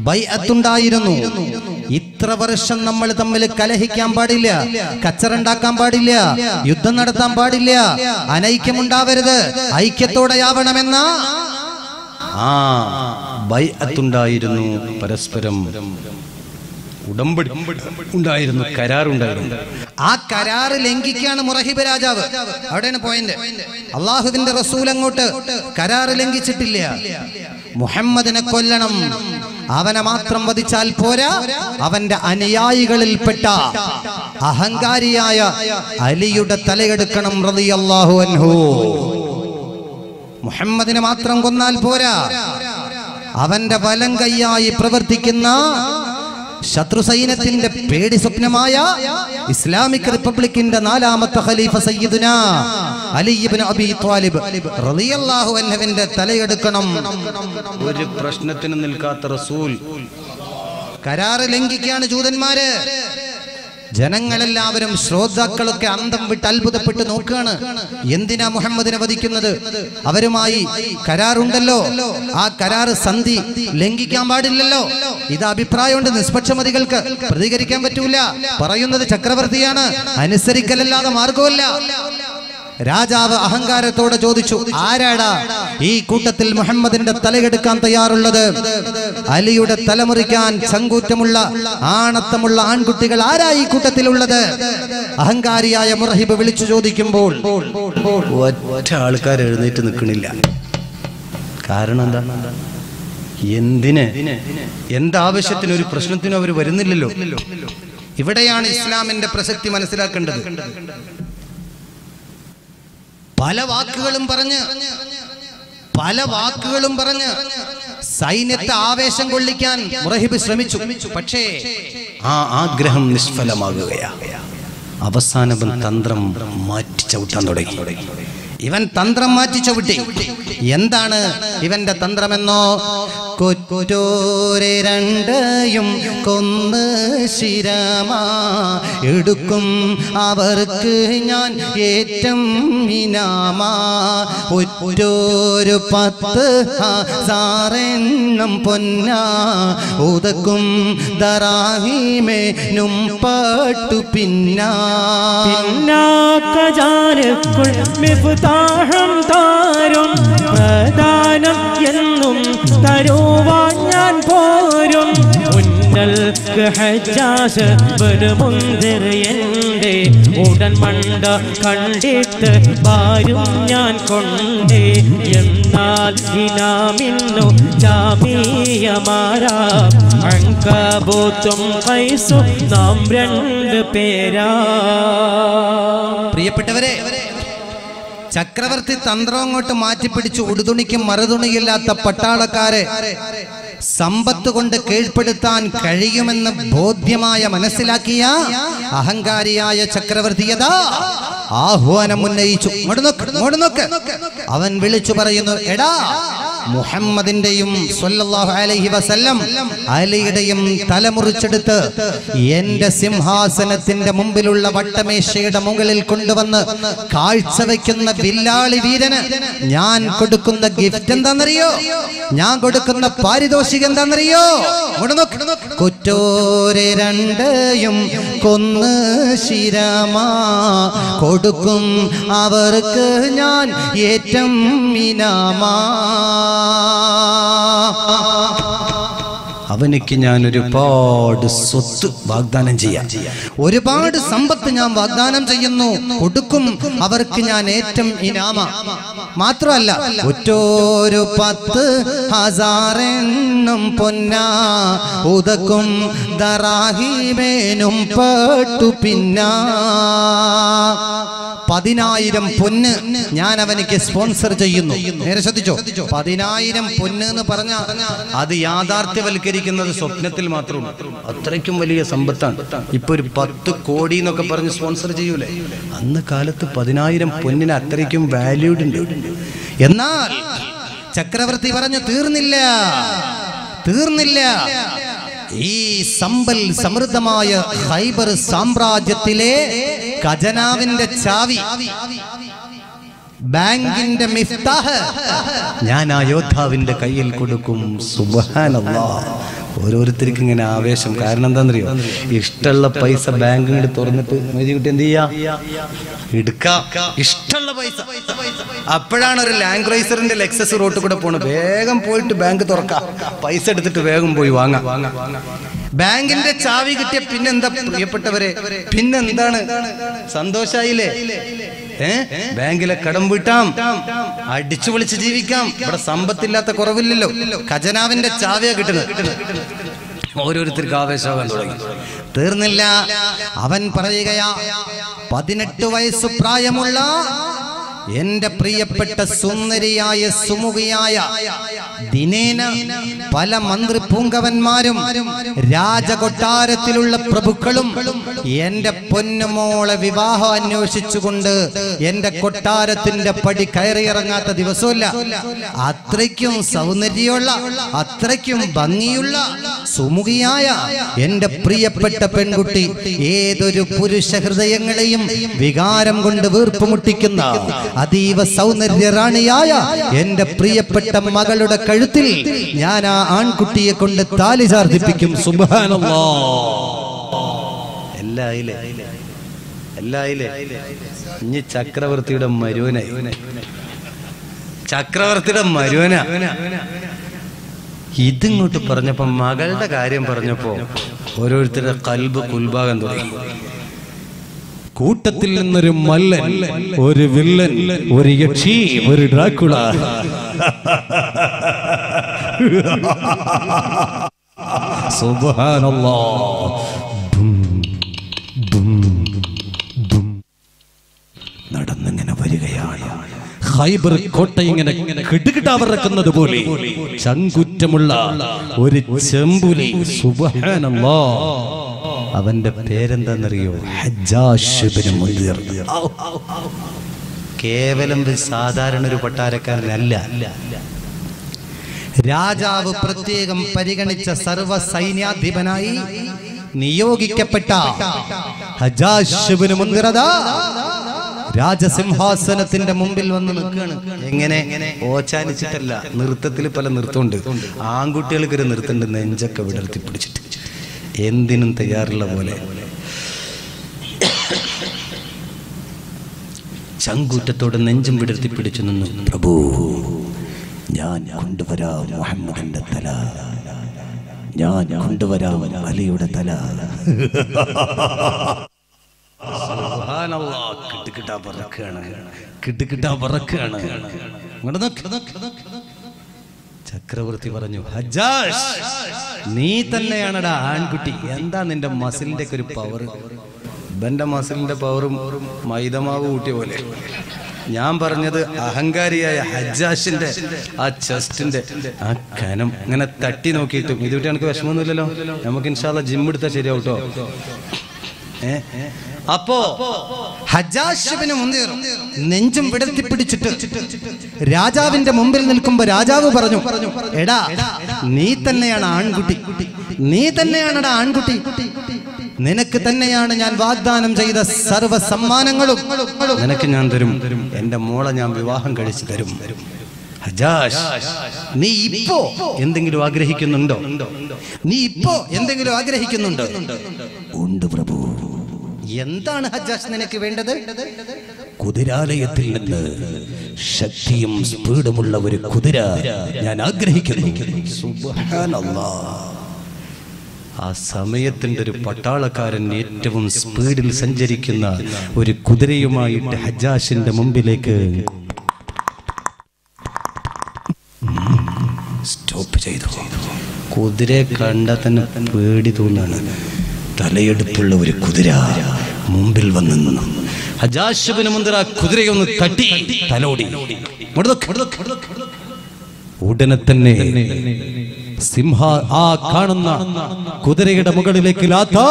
ബൈഅത്തുണ്ടായിരുന്നു ഇത്ര വർഷം നമ്മൾ തമ്മിൽ കലഹിക്കാൻ പാടില്ല കച്ചറുണ്ടാക്കാൻ പാടില്ല യുദ്ധം നടത്താൻ പാടില്ല അനൈക്യമുണ്ടാവരുത് ഐക്യത്തോടെയാവണമെന്ന ആ ബൈഅത്തുണ്ടായിരുന്നു പരസ്പരം ഉടമ്പടി ഉണ്ടായിരുന്നു കരാറുണ്ടായിരുന്നു ആ കരാറ് ലംഘിക്കാണ് മുറഹിബ് രാജാവ് അവിടെയാണ് പോയിന്റ് അള്ളാഹുവിന്റെ റസൂൽ അങ്ങോട്ട് കരാറ് ലംഘിച്ചിട്ടില്ല മുഹമ്മദിനെ കൊല്ലണം അവനെ മാത്രം വധിച്ചാൽ പോരാ അവന്റെ അനുയായികളിൽപ്പെട്ട അഹങ്കാരിയായ അലിയുടെ തലയെടുക്കണം റളിയല്ലാഹു അൻഹു മുഹമ്മദിനെ മാത്രം കൊന്നാൽ പോരാ അവന്റെ വലം കൈയായി പ്രവർത്തിക്കുന്ന ശത്രു സൈന്യത്തിന്റെ പേടി സ്വപ്നമായ ഇസ്ലാമിക് റിപ്പബ്ലിക്കിന്റെ നാലാമത്തെ ഖലീഫ സയ്യിദുന അലി ഇബ്നു അബി ത്വാലിബ് റളിയല്ലാഹു അൻഹുവിന്റെ തലയെടുക്കണം ഒരു പ്രശ്നത്തിന് നിൽക്കാത്ത റസൂൽ കരാറ് ലംഘിക്കാണ് ജൂതന്മാര് ജനങ്ങളെല്ലാവരും ശ്രോതാക്കളൊക്കെ അന്തം വിട്ട് അത്ഭുതപ്പെട്ട് നോക്കുകയാണ് എന്തിനാ മുഹമ്മദിനെ വധിക്കുന്നത് അവരുമായി കരാറുണ്ടല്ലോ ആ കരാറ് സന്ധി ലംഘിക്കാൻ പാടില്ലല്ലോ ഇത് അഭിപ്രായമുണ്ട് നിഷ്പക്ഷമതികൾക്ക് പ്രതികരിക്കാൻ പറ്റൂല പറയുന്നത് ചക്രവർത്തിയാണ് അനുസരിക്കലല്ലാതെ മാർഗമല്ല രാജാവ് അഹങ്കാരത്തോടെ ചോദിച്ചു ആരാടാ ഈ കൂട്ടത്തിൽ മുഹമ്മദിന്റെ തലയെടുക്കാൻ തയ്യാറുള്ളത് അലിയുടെ തലമുറിക്കാൻ ചങ്കൂറ്റമുള്ള ആണത്തമുള്ള ആൺകുട്ടികൾ ആരാ ഈ കൂട്ടത്തിലുള്ളത് അഹങ്കാരിയായ മുറഹിബ് വിളിച്ചു ചോദിക്കുമ്പോൾ ഒറ്റ ആൾക്കാർ എഴുന്നേറ്റ് നിൽക്കണില്ല കാരണം എന്താ എന്തിന് എന്താവശ്യത്തിന് ഒരു പ്രശ്നത്തിനും അവർ വരുന്നില്ലല്ലോ ഇവിടെയാണ് ഇസ്ലാമിന്റെ പ്രസക്തി മനസ്സിലാക്കേണ്ടത് പല വാക്കുകളും പറഞ്ഞ് പല വാക്കുകളും പറഞ്ഞ് സൈന്യത്തെ ആവേശം കൊള്ളിക്കാൻ മുറഹിബ് ശ്രമിച്ചു പക്ഷേ ആ ആഗ്രഹം നിഷ്ഫലമാകുകയാ അവസാനം തന്ത്രം മാറ്റി ചവിട്ടാൻ തുടങ്ങി ഇവൻ തന്ത്രം മാറ്റി ചവിട്ടി എന്താണ് ഇവന്റെ തന്ത്രമെന്നോ കൊറ്റോരെ രണ്ടയും കൊന്ന് ശിരമാ എടുക്കും അവർക്ക് ഞാൻ ഏറ്റം ഇനാമാ ഒറ്റോരു പത്ത് സാറെണ്ണം പൊന്ന ഉതക്കും ദറാഹിമേനും പട്ടു പിന്നാ പിന്നാക്കജാലക്കുൾ മിഫ്താഹം താരും പ്രധാനം എന്നും തരുവാൻ ഞാൻ പോരും ഉന്നൽക്ക് ഹജ്ജാസ് മുന്തിർ എൻ്റെ ഉടൻ മണ്ട കണ്ടിട്ട് പാരും ഞാൻ കൊണ്ടേ എന്നാൽ ഇനാമിന്നു ജാമീയമാരാ അങ്കബൂത്തും കൈസു നാം രണ്ട് പേരാ പ്രിയപ്പെട്ടവരെ ചക്രവർത്തി തന്ത്രം അങ്ങോട്ട് മാറ്റിപ്പിടിച്ച് ഉടുതുണിക്കും മറുതുണിയില്ലാത്ത പട്ടാളക്കാരെ സമ്പത്ത് കൊണ്ട് കീഴ്പ്പെടുത്താൻ കഴിയുമെന്ന് ബോധ്യമായ മനസ്സിലാക്കിയ അഹങ്കാരിയായ ചക്രവർത്തിയതാ ആഹ്വാനം ഉന്നയിച്ചു ഇങ്ങോട്ട് നോക്ക് ഇങ്ങോട്ട് നോക്ക് അവൻ വിളിച്ചു പറയുന്നു എടാ മുഹമ്മദിന്റെയും സ്വല്ലല്ലാഹു അലൈഹി വസല്ലം അലിയുടെയും തലമുറിച്ചെടുത്ത് എന്റെ സിംഹാസനത്തിന്റെ മുമ്പിലുള്ള വട്ടമേശയുടെ മുകളിൽ കൊണ്ടുവന്ന് കാഴ്ചവെക്കുന്ന വില്ലാളി വീരന് ഞാൻ കൊടുക്കുന്ന ഗിഫ്റ്റ് എന്താണെന്നറിയോ ഞാൻ കൊടുക്കുന്ന പാരിതോഷികം എന്താണെന്നറിയോ ഇങ്ങോട്ട് നോക്ക്. കുറ്റോരെ രണ്ടയും കൊന്ന് ശിരമാ കൊടുക്കും അവർക്ക് ഞാൻ ഏറ്റം ഇനാമാ അവനിക്ക് ഞാൻ ഒരുപാട് സ്വത്ത് വാഗ്ദാനം ചെയ്യാം ഒരുപാട് സമ്പത്ത് ഞാൻ വാഗ്ദാനം ചെയ്യുന്നു കൊടുക്കും അവർക്ക് ഞാൻ ഏറ്റവും ഇനാമ മാത്രമല്ല ഒറ്റോരു പത്ത് ഹസാറെണ്ണം പൊന്ന ഉതക്കും ദറാഹിമേനും പട്ടു പിന്നാ പതിനായിരം പൊന്ന് ഞാൻ അവനിക്ക് സ്പോൺസർ ചെയ്യുന്നു നേരെ ശ്രദ്ധിച്ചോ പതിനായിരം പൊന്ന് എന്ന് പറഞ്ഞ അത് യാഥാർത്ഥ്യവൽക്കരിക്കുന്നത് സ്വപ്നത്തിൽ മാത്രമേ അത്രയ്ക്കും വലിയ സമ്പത്താണ് ഇപ്പൊ ഒരു പത്ത് കോടി എന്നൊക്കെ പറഞ്ഞ് സ്പോൺസർ ചെയ്യൂലേ അന്ന് കാലത്ത് പതിനായിരം പൊന്നിന് അത്രയ്ക്കും വാല്യൂഡ് ഉണ്ട് എന്നാൽ ചക്രവർത്തി പറഞ്ഞു തീർന്നില്ല തീർന്നില്ല ഈ സമ്പൽ സമൃദ്ധമായ ഹൈബർ സാമ്രാജ്യത്തിലെ ഖജനാവിന്റെ ചാവി ബാങ്കിന്റെ മിഫ്താഹ് ഞാൻ ആ യോദ്ധാവിന്റെ കയ്യിൽ കൊടുക്കും സുബഹാനല്ലാ ഓരോരുത്തർക്കും ഇങ്ങനെ ആവേശം കാരണം എന്താണെന്നറിയോ ഇഷ്ടമുള്ള പൈസ ബാങ്ക് ഇങ്ങോട്ട് തുറന്നിട്ട് മൊയ്തി കുട്ടി എന്ത് ചെയ്യാ എടുക്കാം ഇഷ്ടമുള്ള പൈസ അപ്പോഴാണ് ഒരു ലാൻഡ് ക്രൈസറിന്റെ ലെക്സസ് റോട്ടിൽ കൂടെ പോണത് വേഗം പോയിട്ട് ബാങ്ക് തുറക്കാം പൈസ എടുത്തിട്ട് വേഗം പോയി വാങ്ങാം ബാങ്കിന്റെ ചാവി കിട്ടിയ പിന്നെന്താ പ്രിയപ്പെട്ടവരെ പിന്നെന്താണ് സന്തോഷായില്ലേ ഏ ബാങ്കിലെ കടം വീട്ടാം അടിച്ചു പൊളിച്ച് ജീവിക്കാം ഇവിടെ സമ്പത്തില്ലാത്ത കുറവില്ലല്ലോ ഖജനാവിന്റെ ചാവിയാ കിട്ടുന്നത് ഓരോരുത്തർക്ക് ആവേശമാകാൻ തുടങ്ങി തീർന്നില്ല അവൻ പറയുകയാ പതിനെട്ട് വയസ്സ് പ്രായമുള്ള എന്റെ പ്രിയപ്പെട്ട സുന്ദരിയായ സുമുഖിയായ ദിനേന പല മന്ത്രി പൂങ്കവന്മാരും രാജകൊട്ടാരത്തിലുള്ള പ്രഭുക്കളും എന്റെ പൊന്നുമോളെ വിവാഹം അന്വേഷിച്ചുകൊണ്ട് എന്റെ കൊട്ടാരത്തിന്റെ പടി കയറിയിറങ്ങാത്ത ദിവസമില്ല അത്രയ്ക്കും സൗന്ദര്യമുള്ള അത്രയ്ക്കും ഭംഗിയുള്ള സുമുഖിയായ എന്റെ പ്രിയപ്പെട്ട പെൺകുട്ടി ഏതൊരു പുരുഷ ഹൃദയങ്ങളെയും വികാരം കൊണ്ട് വീർപ്പുമുട്ടിക്കുന്ന അതീവ സൗന്ദര്യ റാണിയായ എന്റെ പ്രിയപ്പെട്ട മകളുടെ കഴുത്തിൽ ഞാൻ ആ ആൺകുട്ടിയെ കൊണ്ട് താലി ചാർത്തിപ്പിക്കും സുബാനല്ലോ എല്ലാം ആയില്ലേ എല്ലാം ആയില്ലേ ഇനി ചക്രവർത്തിയുടെ മരുവനായി ചക്രവർത്തിയുടെ മരുവന ഇതിങ്ങോട്ട് പറഞ്ഞപ്പോ മകളുടെ കാര്യം പറഞ്ഞപ്പോ ഓരോരുത്തരുടെ കൽബ് കുൽഭാഗം തുടങ്ങി കൂട്ടത്തിൽ നിന്നൊരു മല്ലൻ ഒരു വില്ലൻ ഒരു യക്ഷി ഒരു ഡ്രാക്കുള സുബ്ഹാനല്ലാ നടന്നിങ്ങനെ വരികയാണ് ഹൈബർ കോട്ട ഇങ്ങനെ കിടുകിടാവിറക്കുന്നത് പോലെ ചങ്കുറ്റമുള്ള ഒരു ചെമ്പുലി സുബ്ഹാനല്ലാ അവന്റെ പേരെന്താണെന്നറിയോ ഹജ്ജാഷ് ഇബ്നു മുൻദിർ കേവലം ഒരു സാധാരണ ഒരു പട്ടാരക്കാരനല്ല രാജാവ് പ്രത്യേകം പരിഗണിച്ച സർവ സൈന്യാധിപനായി നിയോഗിക്കപ്പെട്ട ഹജാശുബിന് മുൻനിറത രാജസിംഹാസനത്തിന്റെ മുമ്പിൽ വന്ന് നിൽക്കുകയാണ് എങ്ങനെ ഓച്ചാനിച്ചിട്ടല്ല നൃത്തത്തിൽ പല നൃത്തമുണ്ട് ആൺകുട്ടികൾക്ക് ഒരു നൃത്തമുണ്ട് നെഞ്ചൊക്കെ വിടർത്തി പിടിച്ചിട്ട് എന്തിനും തയ്യാറുള്ള പോലെ ചങ്കൂറ്റത്തോടെ നെഞ്ചും വിടർത്തി പിടിച്ചു നിന്നു പ്രഭു ഞാൻ കൊണ്ടുവരാം മുഹമ്മദിന്റെ തല ഞാൻ കൊണ്ടുവരാം അലിയുടെ തല സുബ്ഹാനല്ലാ, കിട്ടുകിട്ടാ പറക്കുകയാണ് കിട്ടുകിട്ടാ പറക്കുകയാണ് ഇങ്ങോട്ട് നോക്ക്, നോക്ക്, നോക്ക്, നോക്ക്. ചക്രവർത്തി പറഞ്ഞു ഹജ്ജാഷ് നീ തന്നെയാണടാ ആൺകുട്ടി എന്താ നിന്റെ മസിലിന്റെ ഒക്കെ ഒരു പവർ ഇവന്റെ മസിലിന്റെ പവറും മൈദമാവ് കൂട്ടിയ പോലെ ഞാൻ പറഞ്ഞത് അഹങ്കാരിയായ ഹജ്ജാഷിന്റെ ആ ചെസ്റ്റിന്റെ ആ കനം ഇങ്ങനെ തട്ടി നോക്കിയിട്ടും ഇതുവിട്ട് എനിക്ക് വിഷമമൊന്നുമില്ലല്ലോ നമുക്ക് ഇൻഷാല്ല ജിം എടുത്താൽ ശരിയാവട്ടോ ഏ അപ്പോ ഹജാശിബിന് മുന്നേർ നെഞ്ചും വിടർത്തി പിടിച്ചിട്ട് രാജാവിന്റെ മുമ്പിൽ നിൽക്കുമ്പോ രാജാവ് പറഞ്ഞു എടാ നീ തന്നെയാണ് ആൺകുട്ടി നീ തന്നെയാണടാ ആൺകുട്ടി നിനക്ക് തന്നെയാണ് ഞാൻ വാഗ്ദാനം ചെയ്ത സർവ സമ്മാനങ്ങളും നിനക്ക് ഞാൻ തരും എന്റെ മോളെ ഞാൻ വിവാഹം കഴിച്ചു തരും ഹജാഷ് നീ ഇപ്പോ എന്തെങ്കിലും ആഗ്രഹിക്കുന്നുണ്ടോ നീ ഇപ്പോ എന്തെങ്കിലും ആഗ്രഹിക്കുന്നുണ്ടോ ഉണ്ട് പ്രഭു എന്താണ് ഹജാഷ് നിനക്ക് വേണ്ടത് കുതിരാലയത്തിൽ നിന്ന് ശക്തിയും സ്പീഡുമുള്ള ഒരു കുതിര ഞാൻ ആഗ്രഹിക്കുന്നു സുബ്ഹാനല്ലാ. ആ സമയത്തിന്റെ ഒരു പട്ടാളക്കാരൻ ഏറ്റവും സ്പീഡിൽ സഞ്ചരിക്കുന്ന ഒരു കുതിരയുമായിട്ട് ഹജാഷിന്റെ മുമ്പിലേക്ക് സ്റ്റോപ്പ് ചെയ്തു കുതിരയെ കണ്ടാൽ തന്നെ പേടി തോന്നാണ് തലയെടുപ്പുള്ള ഒരു കുതിര മുമ്പിൽ വന്ന് നിന്നു ഹജാശുബിന് മുന്തിര കുതിരയൊന്ന് തട്ടി തലോടി ഇങ്ങോട്ട് നോക്ക്, ഇങ്ങോട്ട് നോക്ക്, ഇങ്ങോട്ട് നോക്ക്. ഉടനെ തന്നെ സിംഹ ആ കാണുന്ന കുതിരയുടെ മുകളിലേക്ക്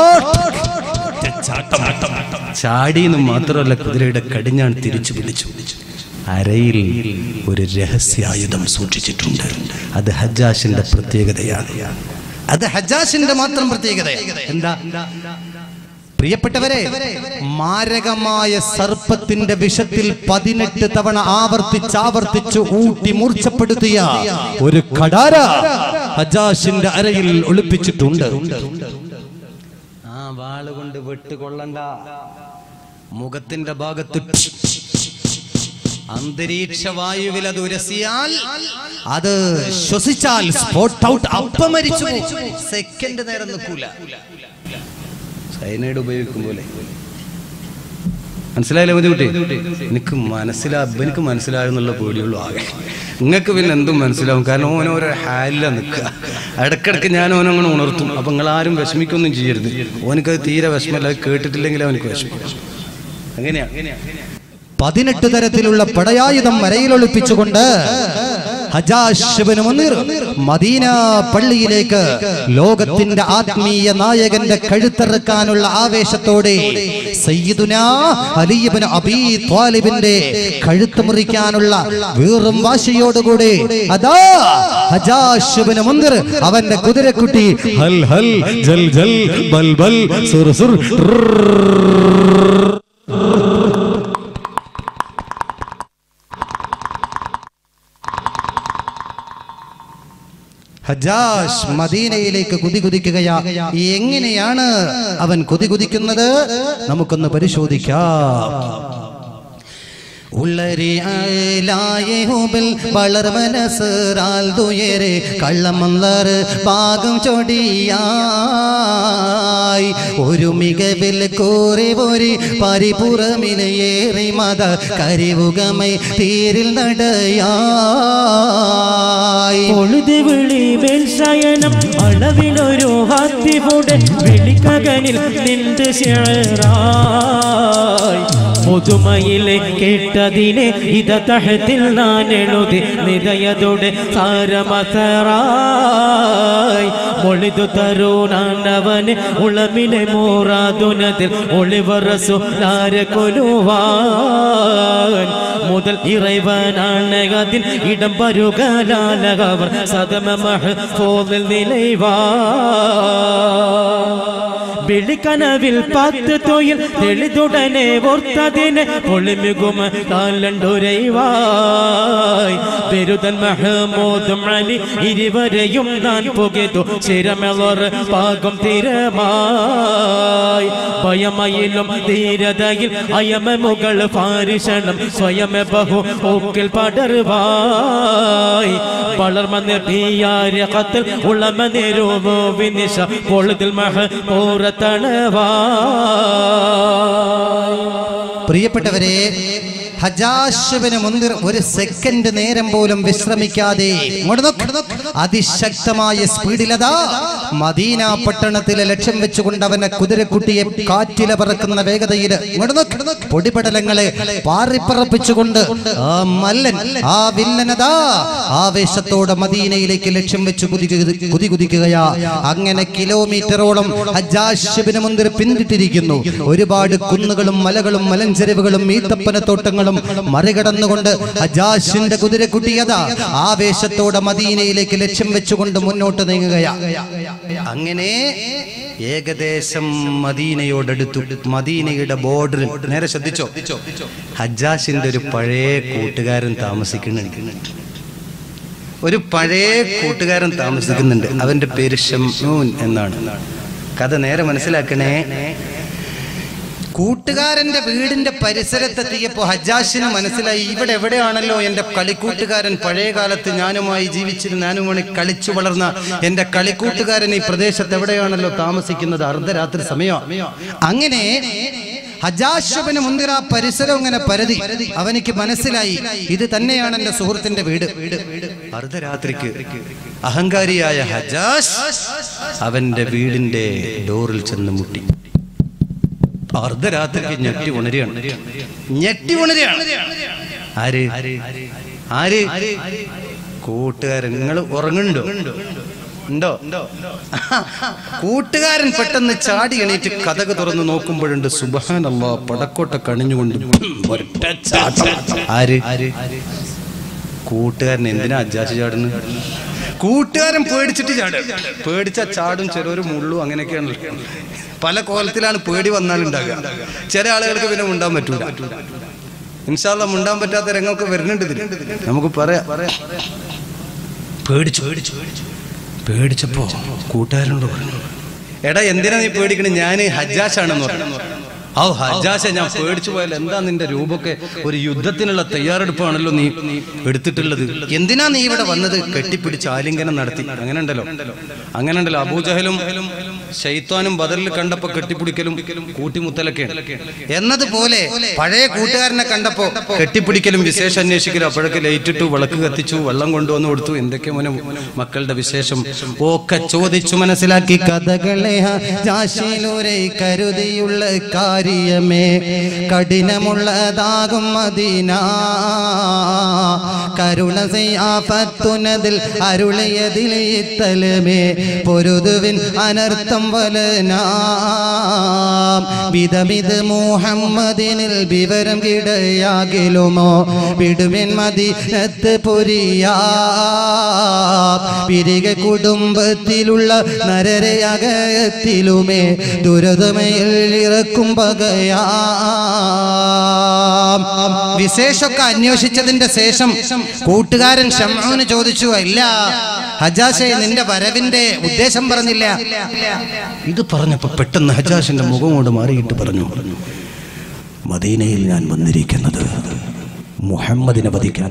ചാടിയെന്ന് മാത്രമല്ല കുതിരയുടെ കടിഞ്ഞാൺ തിരിച്ചു പിടിച്ചു അരയിൽ ഒരു രഹസ്യായുധം സൂക്ഷിച്ചിട്ടുണ്ട് അത് ഹജ്ജാഷിന്റെ പ്രത്യേകതയാണ് അത് ഹജാഷിന്റെ മാത്രം പ്രത്യേകത എന്താ പ്രിയപ്പെട്ടവരെ മാരകമായ സർപ്പത്തിന്റെ വിഷത്തിൽ പതിനെട്ട് തവണ ആവർത്തിച്ചാവർത്തിച്ച് ഊട്ടി മൂർച്ചപ്പെടുത്തിയ ഒരു കടാര ഹജാഷിന്റെ അരയിൽ ഒളിപ്പിച്ചിട്ടുണ്ട് ആ വാള് കൊണ്ട് വെട്ടുകൊള്ളണ്ട മുഖത്തിന്റെ ഭാഗത്ത് അന്തരീക്ഷ വായുവിൽ അത് ഉരസിയാൽ അത് ശ്വസിച്ചാൽ സ്പോട്ട് ഔട്ട് അപ്പം മരിച്ചു സെക്കൻഡ് നേരം നിൽക്കൂല സൈനൈഡ് ഉപയോഗിക്കും പോലെ മനസ്സിലായില്ലേ ബുദ്ധിമുട്ടി എനിക്ക് മനസ്സിലാ എനിക്ക് മനസ്സിലാകുന്നുള്ള പേടിയുള്ളൂ ആകെ നിങ്ങൾക്ക് പിന്നെ എന്തും മനസ്സിലാവും കാരണം ഓൻ ഓരോ ഹാലില നിൽക്കുക ഇടക്കിടക്ക് ഞാൻ ഓനങ്ങനെ ഉണർത്തും അപ്പൊ നിങ്ങൾ ആരും വിഷമിക്കൊന്നും ചെയ്യരുത് ഓനക്ക് തീരെ വിഷമല്ല അത് കേട്ടിട്ടില്ലെങ്കിൽ അവനക്ക് വിഷമം എങ്ങനെയാ പതിനെട്ട് തരത്തിലുള്ള പടയായുധം വരയിലൊളിപ്പിച്ചുകൊണ്ട് ഹജാഷിബിന് മുന്നിർ മദീന പള്ളിയിലേക്ക് ലോകത്തിന്റെ ആത്മീയ നായകന്റെ കഴുത്തറുക്കാനുള്ള ആവേശത്തോടെ സയ്യിദുന അലിയബിന് അബീ ത്വാലിബിന്റെ കഴുത്ത് മുറിക്കാനുള്ള വീറും വാശിയോടുകൂടി അതാ ഹജാഷിബിന് മുന്നിർ അവന്റെ കുതിരക്കുട്ടി ഹൽ ഹൽ ജൽ ജൽ ബൽ ബൽ സുർ സുർ ഹജാഷ് മദീനയിലേക്ക് കുതി കുതിക്കുകയാ എങ്ങനെയാണ് അവൻ കുതി കുതിക്കുന്നത് നമുക്കൊന്ന് പരിശോധിക്കാം ഉള്ളരിയായെ ഹുബിൽ വളർ മനസ്സറാൽ തുയരെ കള്ളമല്ലർ പാകം ചൊടിയായി ഒരു മികവിൽ കോറി പോരി പരിപുറമിലേറി മത കരിവുകമൈ തീരിൽ നടയായി പൊഴുതി വിളി മേൽശയനം അളവിലൊരു ഹാത്തിയുടെ വെളിക്കകനിൽ നിന്റെ ശേറായി പുതുമയിലെ കേട്ടതിനെ ഇത തഹത്തിൽ ഞാൻ എഴുതി നിതയതോടെ സാരമസറായി മൊളിതു തരൂനാനവന് ഉളമിലെ മോറാതുനതിൽ ഒളിവറസു കൊലുവാൻ മുതൽ ഇറവനാണ് അതിൽ ഇടം വരുകലാലകവർ സദമഹോതിൽ നിലവാ വെളിക്കനവിൽ പത്ത് തൊയിൽ തെളിതുടനെ ഓർത്തതിന് പൊളിമികുമ കാലണ്ടുരൈവായി ബിരുദൻ മഹമൂദും അലി ഇരുവരെയും ഞാൻ പുകതു ചിരമെളർ പാകം തിരമായി ഭയമയിലും ധീരതയിൽ അയമ മുകൾ പാരിഷണം സ്വയമ ബഹു ഊക്കിൽ പടർവായി വളർമന്ന് പിയാര കത്തിൽ ഉളമ നിരൂപോ വിനിശ പൊളുതിൽ മഹ പൂരത്തണവായി പ്രിയപ്പെട്ടവരെ ഹജാശുവിന് മുൻപിൽ ഒരു സെക്കൻഡ് നേരം പോലും വിശ്രമിക്കാതെ ഇങ്ങോട്ട് നോക്ക്. അതിശക്തമായ സ്പീഡിലതാ മദീന പട്ടണത്തിലെ ലക്ഷ്യം വെച്ചുകൊണ്ട് അവനെ കുതിരക്കുട്ടിയെ കാറ്റില പറക്കുന്ന വേഗതയിൽ ഇങ്ങോട്ട് നോക്ക്. പൊടിപടലങ്ങളെ പാറിപ്പറപ്പിച്ചുകൊണ്ട് ആ മല്ലൻ ആ വില്ലനതാ ആവേശത്തോടെ മദീനയിലേക്ക് ലക്ഷ്യം വെച്ച് കുതി കുതി കുതിക്കുകയാ അങ്ങനെ കിലോമീറ്ററോളം ഹജാശുബിന് മുൻപിൽ പിന്തിട്ടിരിക്കുന്നു ഒരുപാട് കുന്നുകളും മലകളും മലഞ്ചെരിവുകളും ഈത്തപ്പനത്തോട്ടങ്ങളും മറികടന്നുകൊണ്ട് ഹജാഷിന്റെ കുതിരക്കുട്ടിയതാ ആവേശത്തോടെ മദീനയിലേക്ക് ലക്ഷ്യം വെച്ചുകൊണ്ട് മുന്നോട്ട് നീങ്ങുകയാ അങ്ങനെ ഏകദേശം മദീനയോടടുത്തു മദീനയുടെ ബോർഡറിൽ നേരെ ശ്രദ്ധിച്ചോ ഹജ്ജാഷിന്റെ ഒരു പഴയ കൂട്ടുകാരൻ താമസിക്കുന്നുണ്ട് ഒരു പഴയ കൂട്ടുകാരൻ താമസിക്കുന്നുണ്ട് അവന്റെ പേര് ഷംഊൻ എന്നാണ് കഥ നേരെ മനസ്സിലാക്കണേ കൂട്ടുകാരന്റെ വീടിന്റെ പരിസരത്തെത്തിയപ്പോ ഹജ്ജാഷിന് മനസ്സിലായി ഇവിടെ എവിടെയാണല്ലോ എന്റെ കളിക്കൂട്ടുകാരൻ പഴയ കാലത്ത് ഞാനുമായി ജീവിച്ചിരുന്ന ഞാനുമായി കളിച്ചു വളർന്ന എന്റെ കളിക്കൂട്ടുകാരൻ ഈ പ്രദേശത്ത് എവിടെയാണല്ലോ താമസിക്കുന്നത് അർദ്ധരാത്രി സമയം അങ്ങനെ ഹജാഷബിന് മുന്തിര പരിസരം ഇങ്ങനെ പരതി അവനിക്ക് മനസ്സിലായി ഇത് തന്നെയാണ് എന്റെ സുഹൃത്തിന്റെ വീട് അർദ്ധരാത്രിക്ക് അഹങ്കാരിയായ ഹജാസ് അവന്റെ വീടിന്റെ ഡോറിൽ ചെന്ന് മുട്ടി അർദ്ധരാത്രിക്ക് ഞെട്ടി ഉണരുകയാണ് ഞെട്ടി ഉണരുകയാണ് ആര് ആര് കൂട്ടുകാരൻ നിങ്ങൾ ഉറങ്ങുന്നുണ്ടോ ഉണ്ടോ കൂട്ടുകാരൻ പെട്ടെന്ന് ചാടി എണീറ്റ് കഥക തുറന്ന് നോക്കുമ്പോഴുണ്ട് സുബഹാനല്ലാ പടക്കോട്ട കണിഞ്ഞുകൊണ്ട് ഒരൊറ്റ ചാട്ടം. ആര് കൂട്ടുകാരൻ എന്തിനാ അജാച്ച് ചാടുന്നു കൂട്ടുകാരൻ പേടിച്ചിട്ട് ചാടും പേടിച്ച ചാടും ചെറിയൊരു മുള്ളും അങ്ങനെയൊക്കെയാണല്ലോ പല കോലത്തിലാണ് പേടി വന്നാലുണ്ടാകുക ചില ആളുകൾക്ക് പിന്നെ മുണ്ടാൻ പറ്റൂല ഇൻഷാല്ല മുണ്ടാൻ പറ്റാത്ത രംഗമൊക്കെ വരുന്നുണ്ട് ഇതിൽ നമുക്ക് പറയാം പേടിച്ചു പേടിച്ചു പേടിച്ചപ്പോ കൂട്ടുകാരനോട് പറഞ്ഞു എടാ എന്തിനാ നീ പേടിക്കണേ ഞാൻ ഹജ്ജാശാണെന്ന് പറഞ്ഞു ഓ ഹജ്ജാശ ഞാൻ പേടിച്ചു പോയാൽ എന്താ നിന്റെ രൂപമൊക്കെ ഒരു യുദ്ധത്തിനുള്ള തയ്യാറെടുപ്പാണല്ലോ നീ എടുത്തിട്ടുള്ളത് എന്തിനാ നീ ഇവിടെ വന്നത് കെട്ടിപ്പിടിച്ച് ആലിംഗനം നടത്തി അങ്ങനെ ഉണ്ടല്ലോ അങ്ങനെ ഉണ്ടല്ലോ അബൂജഹലും ശൈത്വാനും ബദറിൽ കണ്ടപ്പോ കെട്ടിപ്പിടിക്കലും കൂട്ടിമുത്തലൊക്കെ എന്നതുപോലെ പഴയ കൂട്ടുകാരനെ കണ്ടപ്പോ കെട്ടിപ്പിടിക്കലും വിശേഷം അന്വേഷിക്കലും അപ്പോഴൊക്കെ ലൈറ്റ് ഇട്ടു വിളക്ക് കത്തിച്ചു വെള്ളം കൊണ്ടുവന്ന് കൊടുത്തു എന്തൊക്കെ മോനെ മക്കളുടെ വിശേഷം ഒക്കെ ചോദിച്ചു മനസ്സിലാക്കി കഥകളെ ജാശിലൂരെ കരുതിയുള്ള കാര്യമേ കഠിനമുള്ളതാകും മദീന കരുണ ചെയ്യാഫത്തുനതിൽ അരുളയതിൽ ഇത്തലമേ പൊരുതുവിൻ അനർത്ഥം വലനാം വിധമിത് മുഹമ്മദിനിൽ വിവരം കിടയാകിലുമോ വിടുവിൻ മദീനത്ത് പൊരിയാ പിരിക കുടുംബത്തിലുള്ള നരരെ അകത്തിലുമേ ദുരിതമയിൽ ഇറക്കും പകയാ വിശേഷമൊക്കെ അന്വേഷിച്ചതിന്റെ ശേഷം കൂട്ടുകാരൻ ഷംഊന് ചോദിച്ചു ഇല്ല ഹജാഷെ നിന്റെ വരവിന്റെ ഉദ്ദേശം പറഞ്ഞില്ല ഇത് പറഞ്ഞപ്പോ പെട്ടെന്ന് ഹജാഷിന്റെ മുഖം കൊണ്ട് മാറിയിട്ട് പറഞ്ഞു മദീനയിൽ ഞാൻ വന്നിരിക്കുന്നത് മുഹമ്മദിനെ വധിക്കാൻ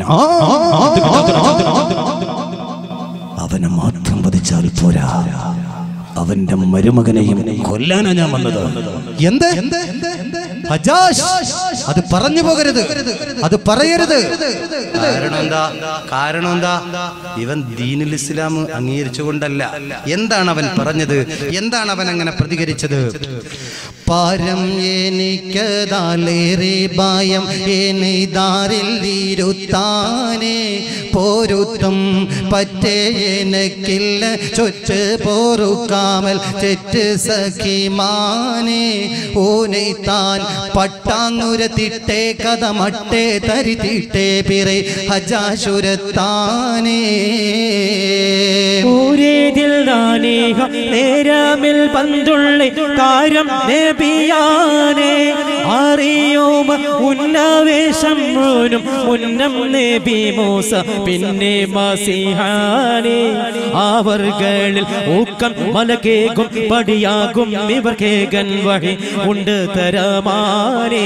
അവനെ മാത്രം വധിച്ചാൽ പോരാ അവന്റെ മരുമകനെയും കൊല്ലാനാ ഞാൻ വന്നത് എന്ത് ഹജാഷ് അത് പറഞ്ഞു പോകരുത് അത് പറയരുത് കാരണം എന്താ കാരണം എന്താ ഇവൻ ദീനുൽ ഇസ്ലാം അംഗീകരിച്ചുകൊണ്ടല്ല എന്താണ് അവൻ പറഞ്ഞത് എന്താണ് അവൻ അങ്ങനെ പ്രതികരിച്ചത് പാരം എനിക്കതാലേറെ ഭയം എനിതാരിൽ ഇരുത്താനേ പോരുത്തം പറ്റേ എനക്കില്ല ചൊച്ച് പോറുക്കാമൽ തെറ്റ് സഖിമാനേ ഓനെ താൻ പട്ടാങ്ങുര തിട്ടേ കഥമട്ടേ തരിത്തിട്ടേ പിറേ ഹജാശുരത്താനേ ഊരേതിൽ നാനേഹ നേരമിൽ പന്തുള്ളി കാരം നബിയാനെ അറിയോമ ഉന്നവേശം മുനും മുന്നം നബി മൂസ പിന്നെ മസിഹാനെ അവർകളിൽ ഊക്കം മലകേകും പടിയാകും ഇവർ കേകൻ വഴി ഉണ്ട് തരമാനേ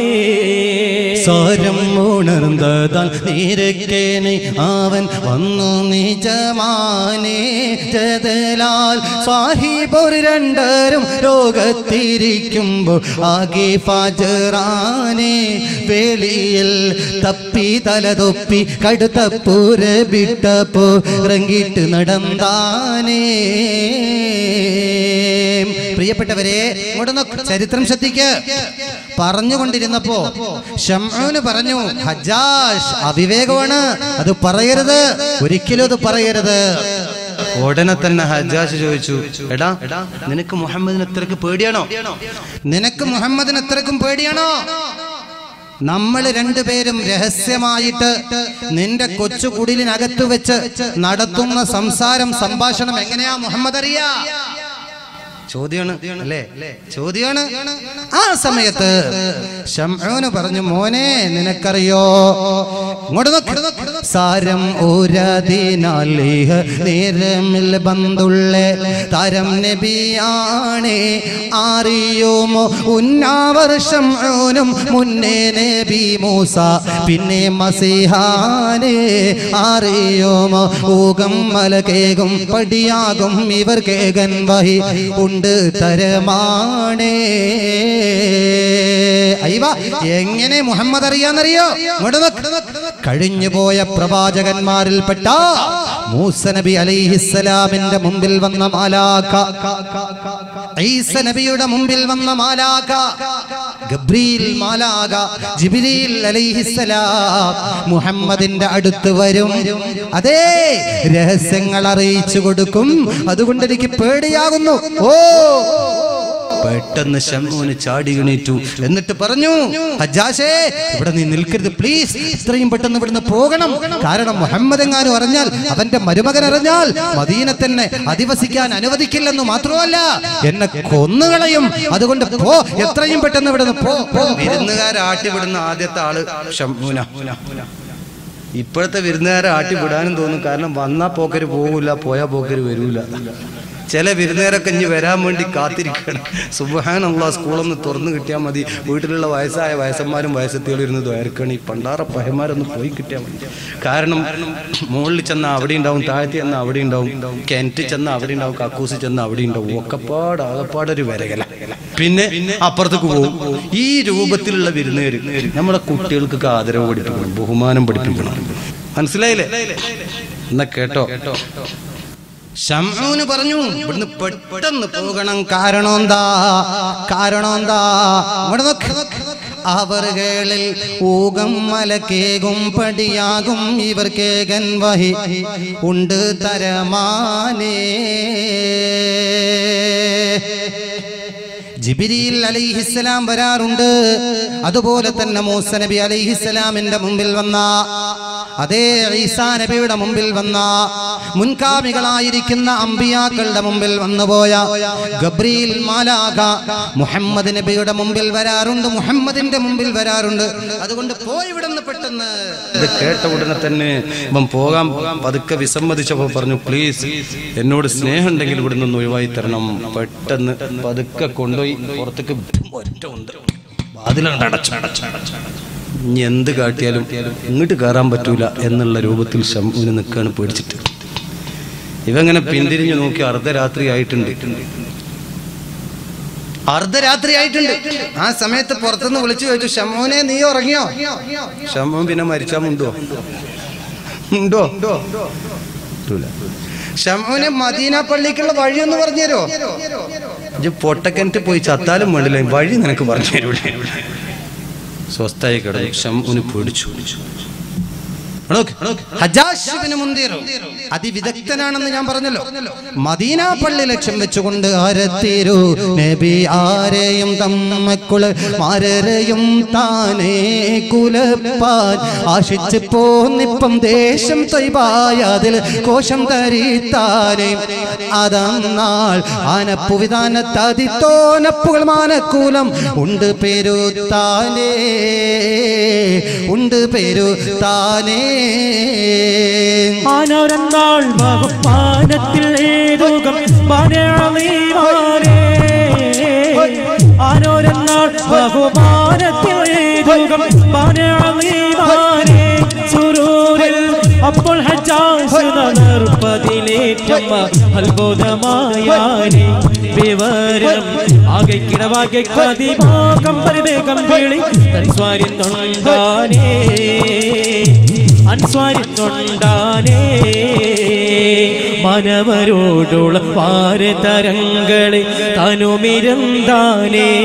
സാരം ഉണർന്നതാൽ നീരക്കേനെ അവൻ വന്നു നിജമാനേ ജതലാൽ സാഹിബൊരു രണ്ടരും രോഗത്തിരിക്കുമ്പോൾ ആകെ ഫാജറാനെ വെളിയിൽ തപ്പി തലതൊപ്പി കടുത്തപ്പൂര വിട്ടപ്പോ ഇറങ്ങിയിട്ട് നടന്താനേ പ്രിയപ്പെട്ടവരെ ഇങ്ങോട്ട് നോക്ക് ചരിത്രം ശ്രദ്ധിക്ക് പറഞ്ഞുകൊണ്ടിരുന്നപ്പോ ഷംഊന് പറഞ്ഞു ഹജാഷ് അവിവേകമാണ് അത് പറയരുത് ഒരിക്കലും അത് പറയരുത് ഉടനെ തന്നെ ഹജ്ജാസ് ചോദിച്ചു എടാ നിനക്ക് മുഹമ്മദിന് അത്രക്ക് പേടിയാണോ നിനക്ക് മുഹമ്മദിന് അത്രക്കും പേടിയാണോ നമ്മൾ രണ്ടുപേരും രഹസ്യമായിട്ട് നിന്റെ കൊച്ചു കുടിലിനകത്ത് വെച്ച് നടത്തുന്ന സംസാരം സംഭാഷണം എങ്ങനെയാ മുഹമ്മദ് അറിയാ ചോദ്യമാണ് അല്ലേ ചോദ്യമാണ് ആ സമയത്ത് ഷംഊന് പറഞ്ഞു മോനെ നിനക്കറിയോ ഇങ്ങോട്ട് നോക്ക്. സാരം ഊരതിനാലിഹ നേരമിൽ ബന്ധുള്ളേ തരം നബിയാണേ അറിയോമോ ഉന്നാവർഷം ഊനും മുന്നേ നബി മൂസ പിന്നെ മസിഹാനെ അറിയോമോ ഊകം മലകേകും പടിയാകും ഇവർ കേകൻ വഹി ഉണ്ട് തരമാണേ അയ്യവ എങ്ങനെ മുഹമ്മദ് അറിയാന്നറിയോ ഇങ്ങോട്ട് നോക്ക്. കഴിഞ്ഞുപോയ പ്രവാചകന്മാരിൽപ്പെട്ട മൂസ നബി അലൈഹിസ്സലാമിന്റെ മുമ്പിൽ വന്ന മാലാക ഈസ നബിയുടെ മുമ്പിൽ വന്ന മാലാക ഗബ്രീൽ മാലാക ജിബ്രീൽ അലൈഹിസ്സലാം മുഹമ്മദിന്റെ അടുത്ത് വരും അതേ രഹസ്യങ്ങൾ അറിയിച്ചു കൊടുക്കും അതുകൊണ്ട് എനിക്ക് പേടിയാകുന്നു ഓ പെട്ടെന്ന് ശംഭുവിന് ചാടി എണീറ്റു എന്നിട്ട് പറഞ്ഞു ഹജ്ജാശേ ഇവിടെ നീ നിൽക്കരുത് പ്ലീസ് ഇത്രയും പെട്ടെന്ന് ഇവിടുന്ന് പോകണം കാരണം മുഹമ്മദ് എങ്ങാനും അറിഞ്ഞാൽ അവന്റെ മരുമകൻ അറിഞ്ഞാൽ മദീന തന്നെ അധിവസിക്കാൻ അനുവദിക്കില്ലെന്ന് മാത്രമല്ല എന്നെ കൊന്നുകളയും അതുകൊണ്ട് പോ എത്രയും പെട്ടെന്ന് ഇവിടുന്ന് പോ പോ, പോ വിരുന്നുകാരെ ആട്ടിവിടുന്ന ആദ്യത്തെ ആള് ശംഭുന ഇപ്പോഴത്തെ വിരുന്നുകാരെ ആട്ടി വിടാനും തോന്നും കാരണം വന്നാ പോക്കര് പോകൂല പോയാ പോക്കര് വരൂല ചില വിരുന്നുകാരൊക്കെ ഇനി വരാൻ വേണ്ടി കാത്തിരിക്കണം സുബഹാനുള്ള സ്കൂളൊന്ന് തുറന്നു കിട്ടിയാൽ മതി വീട്ടിലുള്ള വയസ്സായ വയസ്സന്മാരും വയസ്സത്തികളും ഇരുന്ന് ദ്വാരക്കണം ഈ പണ്ടാറ പഹന്മാരൊന്ന് പോയി കിട്ടിയാൽ മതി കാരണം മുകളിൽ ചെന്നാൽ അവിടെ ഉണ്ടാവും താഴത്ത് ചെന്നാൽ അവിടെ ഉണ്ടാവും കിണറ്റ് ചെന്നാൽ അവിടെ ഉണ്ടാവും കക്കൂസ് ചെന്നാൽ അവിടെ ഉണ്ടാവും ഒക്കെപ്പാട് ആകപ്പാടൊരു വരകല പിന്നെ അപ്പുറത്തേക്ക് പോകും ഈ രൂപത്തിലുള്ള വിരുന്നുകാർ നമ്മുടെ കുട്ടികൾക്ക് ആദരവ് പഠിപ്പിക്കണം ബഹുമാനം പഠിപ്പിക്കണം മനസ്സിലായില്ലേ എന്നാ കേട്ടോ ഷംഊന് പറഞ്ഞു ഇവിടുന്ന് പെട്ടെന്ന് പോകണം കാരണം എന്താ കാരണം എന്താ ഇവിടെ നോക്ക്. അവറുകളിൽ ഊകം മലക്കേകും പടിയാകും ഇവർ കേകൻ വഹി ഉണ്ട് തരമാനേ ജിബിരിയിൽ അലൈഹിസ്സലാം വരാറുണ്ട് അതുപോലെ തന്നെ മൂസ നബി അലൈഹിസ്സലാമിന്റെ മുമ്പിൽ വന്ന അതേ ഈസാ നബിയുടെ മുമ്പിൽ വന്ന മുൻകാമികളായിരിക്കുന്ന അമ്പിയാക്കളുടെ മുമ്പിൽ വന്നുപോയ ഗബ്രീൽ മാലാഖ മുഹമ്മദ് നബിയുടെ മുമ്പിൽ വരാറുണ്ട് മുഹമ്മദിന്റെ മുമ്പിൽ വരാറുണ്ട് അതുകൊണ്ട് പോയി ഇവിടുന്ന് പെട്ടെന്ന് ഇത് കേട്ട ഉടനെ തന്നെ ഇവൻ പോകാൻ പതുക്കെ വിസമ്മതിച്ചപ്പോൾ പറഞ്ഞു പ്ലീസ് എന്നോട് സ്നേഹം ഉണ്ടെങ്കിൽ ഇവിടുന്ന് ഒന്ന് ഒഴിവായി തരണം പെട്ടെന്ന് പതുക്കെ കൊണ്ടുപോയി പുറത്തേക്ക് ഒറ്റ ഉണ്ട് വാതിലങ്ങട് അടച്ചു ഇനി എന്ത് കാട്ടിയാലും ഇങ്ങോട്ട് കയറാൻ പറ്റൂല എന്നുള്ള രൂപത്തിൽ ശംഭുവിന് നിൽക്കുകയാണ് പേടിച്ചിട്ട് ഇവങ്ങനെ പിന്തിരിഞ്ഞു നോക്കി അർദ്ധരാത്രി ആയിട്ടുണ്ട് അർദ്ധരാത്രി ആയിട്ടുണ്ട് ആ സമയത്ത് പുറത്തുനിന്ന് വിളിച്ചു ചോദിച്ചു ഷമോനെ നീ ഉറങ്ങിയോ ശമ്പം പിന്നെ മരിച്ചാ മുണ്ടോ ഉണ്ടോ കിട്ടൂല. ഷമോനെ മദീന പള്ളിക്കുള്ള വഴിയൊന്ന് പറഞ്ഞുതരോ ഇജ്ജ് പൊട്ടക്കിണറ്റ് പോയി ചത്താലും വേണ്ടില്ല വഴി നിനക്ക് പറഞ്ഞു തരൂലേ സ്വസ്ഥായി കിടന്നു ശംഭുവിന് പേടിച്ചു ഹജാഷിബിന് മുന്തിർ അതിവിദഗ്ധനാണെന്ന് ഞാൻ പറഞ്ഞല്ലോ മദീന പള്ളി ലക്ഷ്യം വെച്ചുകൊണ്ട് ആരത്തിരു നബി ആരെയും തമ്മക്കുള മാരരെയും താനേ കുലപ്പാൻ ആശിച്ച് പോന്നിപ്പം ദേശം തൊയ്പായ അതിൽ കോശം തരിത്താനേ അതന്നാൾ ആനപ്പുവിധാനത്തതിത്തോനപ്പുകൾ മാനക്കൂലം ഉണ്ട് പേരുത്താനേ ഉണ്ട് പേരുത്താനേ ആനോരന്നാൾ ബഹുമാനത്തിൽ ഏതുകം പനയളീമാനേ ആനോരന്നാൾ ബഹുമാനത്തിൽ ഏതുകം പനയളീമാനേ സുരൂരിൽ അപ്പോൾ ഹജാസ് നർപ്പതിലേറ്റമ്മ അത്ഭുതമായാനേ വിവരം ആകെ കിടവാകെ കതിമാകം പരിവേഗം വിളി തൻ സ്വാരി തൊണ്ടാനേ അൻസ്വാരിത്തൊണ്ടാനേ മനവരോടുള്ള പാരതരങ്ങളെ തനുമിരുന്താനേ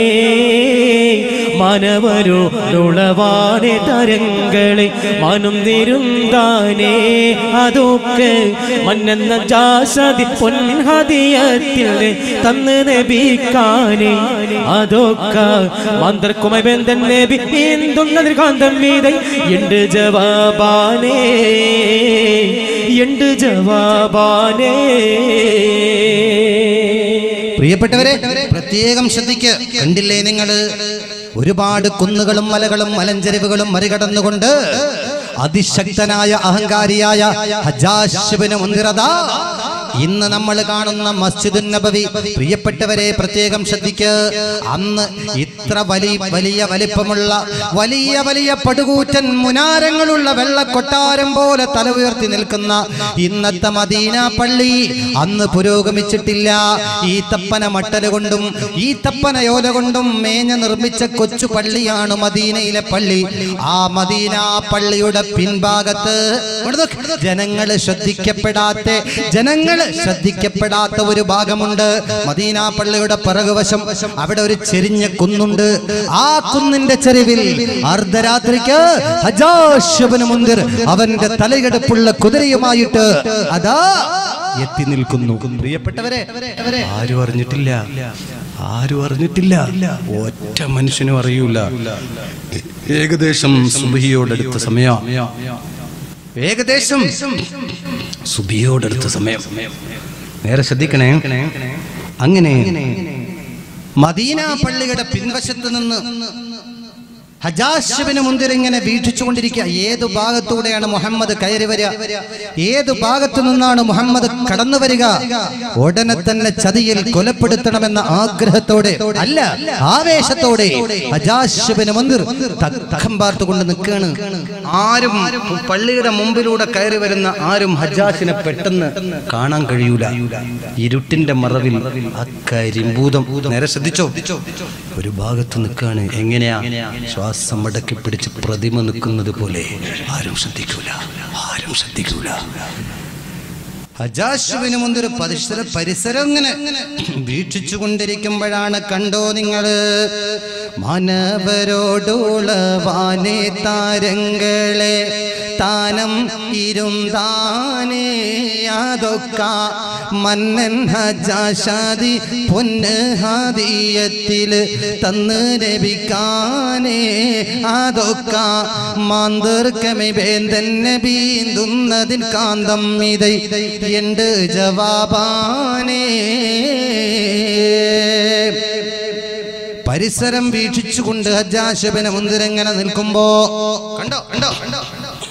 മനവരോടുള്ള വാരതരങ്ങളെ മനം തിരുന്താനേ അതൊക്കെ മന്നെന്ന ജാസതി പൊൻഹതിയത്തിൽ തന്ന് നബിക്കാനേ അതൊക്കെ മന്ത്രക്കുമ ബന്ധൻ നബി എന്തുന്നതിൽ കാന്തം മീതെ ഉണ്ട് ജവാബാനേ ഉണ്ട് ജവാബാനേ പ്രിയപ്പെട്ടവരെ പ്രത്യേകം ശ്രദ്ധിക്കുക കണ്ടില്ലേ നിങ്ങള് ഒരുപാട് കുന്നുകളും മലകളും മലഞ്ചെരിവുകളും മറികടന്നുകൊണ്ട് അതിശക്തനായ അഹങ്കാരിയായ ഹജാഷിബിന് മുന്തിറത ഇന്ന് നമ്മൾ കാണുന്ന മസ്ജിദുൻ നബവി പ്രിയപ്പെട്ടവരെ പ്രത്യേകം ശ്രദ്ധിക്ക് അന്ന് ഇത്ര വലിയ വലിയ വലിപ്പമുള്ള വലിയ വലിയ പടുകൂറ്റൻ മുനാരങ്ങളുള്ള വെള്ളക്കൊട്ടാരം പോലെ തല ഉയർത്തി നിൽക്കുന്ന ഇന്നത്തെ മദീന പള്ളി അന്ന് പുരോഗമിച്ചിട്ടില്ല ഈ തപ്പന മട്ടല് കൊണ്ടും ഈ തപ്പന യോല കൊണ്ടും മേഞ്ഞ നിർമ്മിച്ച കൊച്ചു പള്ളിയാണ് മദീനയിലെ പള്ളി ആ മദീന പള്ളിയുടെ പിൻഭാഗത്ത് ജനങ്ങള് ശ്രദ്ധിക്കപ്പെടാത്ത ജനങ്ങള് ശ്രദ്ധിക്കപ്പെടാത്ത ഒരു ഭാഗമുണ്ട് മദീന പള്ളിയുടെ പിറകുവശം അവിടെ ഒരു ചെരിഞ്ഞ കുന്നുണ്ട് ആ കുന്നിന്റെ ചെരുവിൽ അർദ്ധരാത്രിക്ക് ഹജാഷബന് മുന്തിർ അവന്റെ തലയെടുപ്പുള്ള കുതിരയുമായിട്ട് അതാ എത്തി നിൽക്കുന്നു പ്രിയപ്പെട്ടവരെ ആരും അറിഞ്ഞിട്ടില്ല ആരും അറിഞ്ഞിട്ടില്ല ഒറ്റ മനുഷ്യനും അറിയൂല ഏകദേശം സുബഹിയോടടുത്ത സമയം ഏകദേശം സുബിയോടടുത്ത സമയം നേരെ ശ്രദ്ധിക്കണേ അങ്ങനെ മദീന പള്ളിയുടെ പിൻവശത്ത് നിന്ന് ഹജാഷിബിന് മുന്തിർ ഇങ്ങനെ വീക്ഷിച്ചുകൊണ്ടിരിക്കുക ഏതു ഭാഗത്തൂടെയാണ് മുഹമ്മദ് കയറി വരിക ഏതു ഭാഗത്തു നിന്നാണ് മുഹമ്മദ് കടന്നു വരിക ഉടനെ തന്നെ ചതിയിൽ കൊലപ്പെടുത്തണമെന്ന ആഗ്രഹത്തോടെ അല്ല ആവേശത്തോടെ ഹജാഷിബിന് മുന്തിർ തക്കം പാർത്തുകൊണ്ട് നിൽക്കുകയാണ് ആരും പള്ളിയുടെ മുമ്പിലൂടെ കയറി വരുന്ന ആരും ഹജ്ജാസിനെ പെട്ടെന്ന് കാണാൻ കഴിയൂല ഇരുട്ടിന്റെ മറവിൽ ആ കരിമ്പൂതം നേരെ ശ്രദ്ധിച്ചോ ഒരു ഭാഗത്ത് നിൽക്കാണ് എങ്ങനെയാ ശ്വാസം മടക്കി പിടിച്ച് പ്രതിമ നിൽക്കുന്നത് പോലെ ആരും ശ്രദ്ധിക്കൂല ആരും ശ്രദ്ധിക്കൂല ഹജാഷുവിന് മുന്തൊരു പരിസര പരിസരം ഇങ്ങനെ വീക്ഷിച്ചു കൊണ്ടിരിക്കുമ്പോഴാണ് കണ്ടോ നിങ്ങള് മാനവരോടുളവാനെ താരങ്ങളെ താനം ഇരുന്താനേ അതൊക്ക മന്നൻ ഹജാഷാദി പൊന്ന് ഹാദിയത്തില് തന്ന് ലഭിക്കാനേ അതൊക്ക മാന്തർക്കമി വേന്തന്നെ ബീന്തുന്നതിൻ കാന്തം ഇതൈ എണ്ട് ജവാബാനേ പരിസരം വീക്ഷിച്ചുകൊണ്ട് ഹജ്ജാശബന മുന്തിരങ്ങനെ നിൽക്കുമ്പോ കണ്ടോ കണ്ടോ കണ്ടോ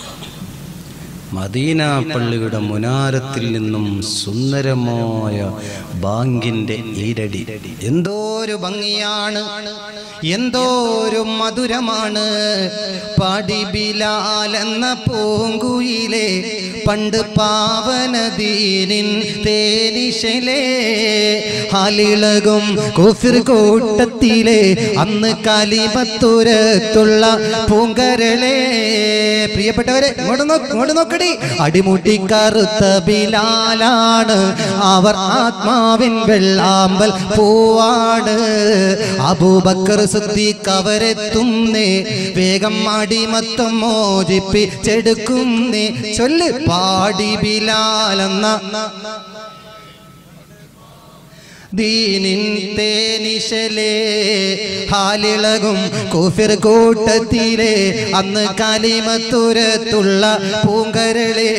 മദീന പള്ളിയുടെ മുനാരത്തിൽ നിന്നും സുന്ദരമായ ബാങ്കിന്റെ ഈരടി എന്തോ ഒരു ഭംഗിയാണ് എന്തോ ഒരു മധുരമാണ് പാടി ബിലാൽ എന്ന പൂങ്കുയിലെ പണ്ട് പാവനദീനിൻ തേനിശലേ ഹാലിളകും കുഫിർ കൂട്ടത്തിലെ അന്ന് കാലിമത്തുരത്തുള്ള പൂങ്കരളേ പ്രിയപ്പെട്ടവരെ ഇങ്ങോട്ട് നോക്ക് ഇങ്ങോട്ട് നോക്കടി അടിമുട്ടി കറുത്ത ബിലാലാണ് അവർ ആത്മാവിൻ വെള്ളാമ്പൽ പൂവാണ് അബൂബക്കർ സിദ്ദീഖ് അവരെത്തുന്നേ വേഗം അടിമത്തം മോചിപ്പിച്ചെടുക്കുന്നേ ചൊല്ല് പാടി ബിലാലെന്ന ദീനിൻ തേനിശലേ ഹാലിളകും കുഫിർ കൂട്ടത്തിലെ അന്ന് കാലിമത്തുരത്തുള്ള പൂങ്കരളേ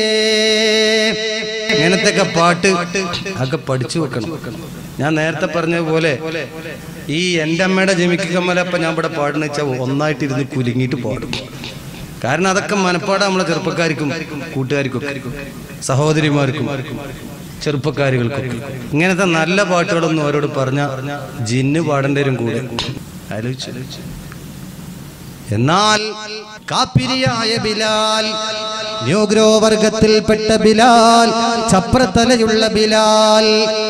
ഇങ്ങനത്തെ പാട്ട് ഒക്കെ പഠിച്ചു വെക്കണം ഞാൻ നേരത്തെ പറഞ്ഞതുപോലെ ഈ എൻ്റെ അമ്മയുടെ ജമിക്ക് കമ്മലപ്പ ഞാൻ ഇവിടെ പാടുന്ന വെച്ചാൽ ഒന്നായിട്ട് ഇരുന്ന് കുലുങ്ങിയിട്ട് പാടും കാരണം അതൊക്കെ മനപ്പാടാ നമ്മളെ ചെറുപ്പക്കാർക്കും കൂട്ടുകാർക്കും സഹോദരിമാർക്കും ചെറുപ്പക്കാരികൾക്കും ഇങ്ങനത്തെ നല്ല പാട്ടുകളൊന്നും അവരോട് പറഞ്ഞ ജിന്ന് പാടേണ്ട വരും കൂടെ ആലോചിച്ചു എന്നാൽ കാപ്പിരിയായ ബിലാൽ ന്യൂഗ്രോ വർഗത്തിൽപ്പെട്ട ബിലാൽ ചപ്രത്തലയുള്ള ബിലാൽ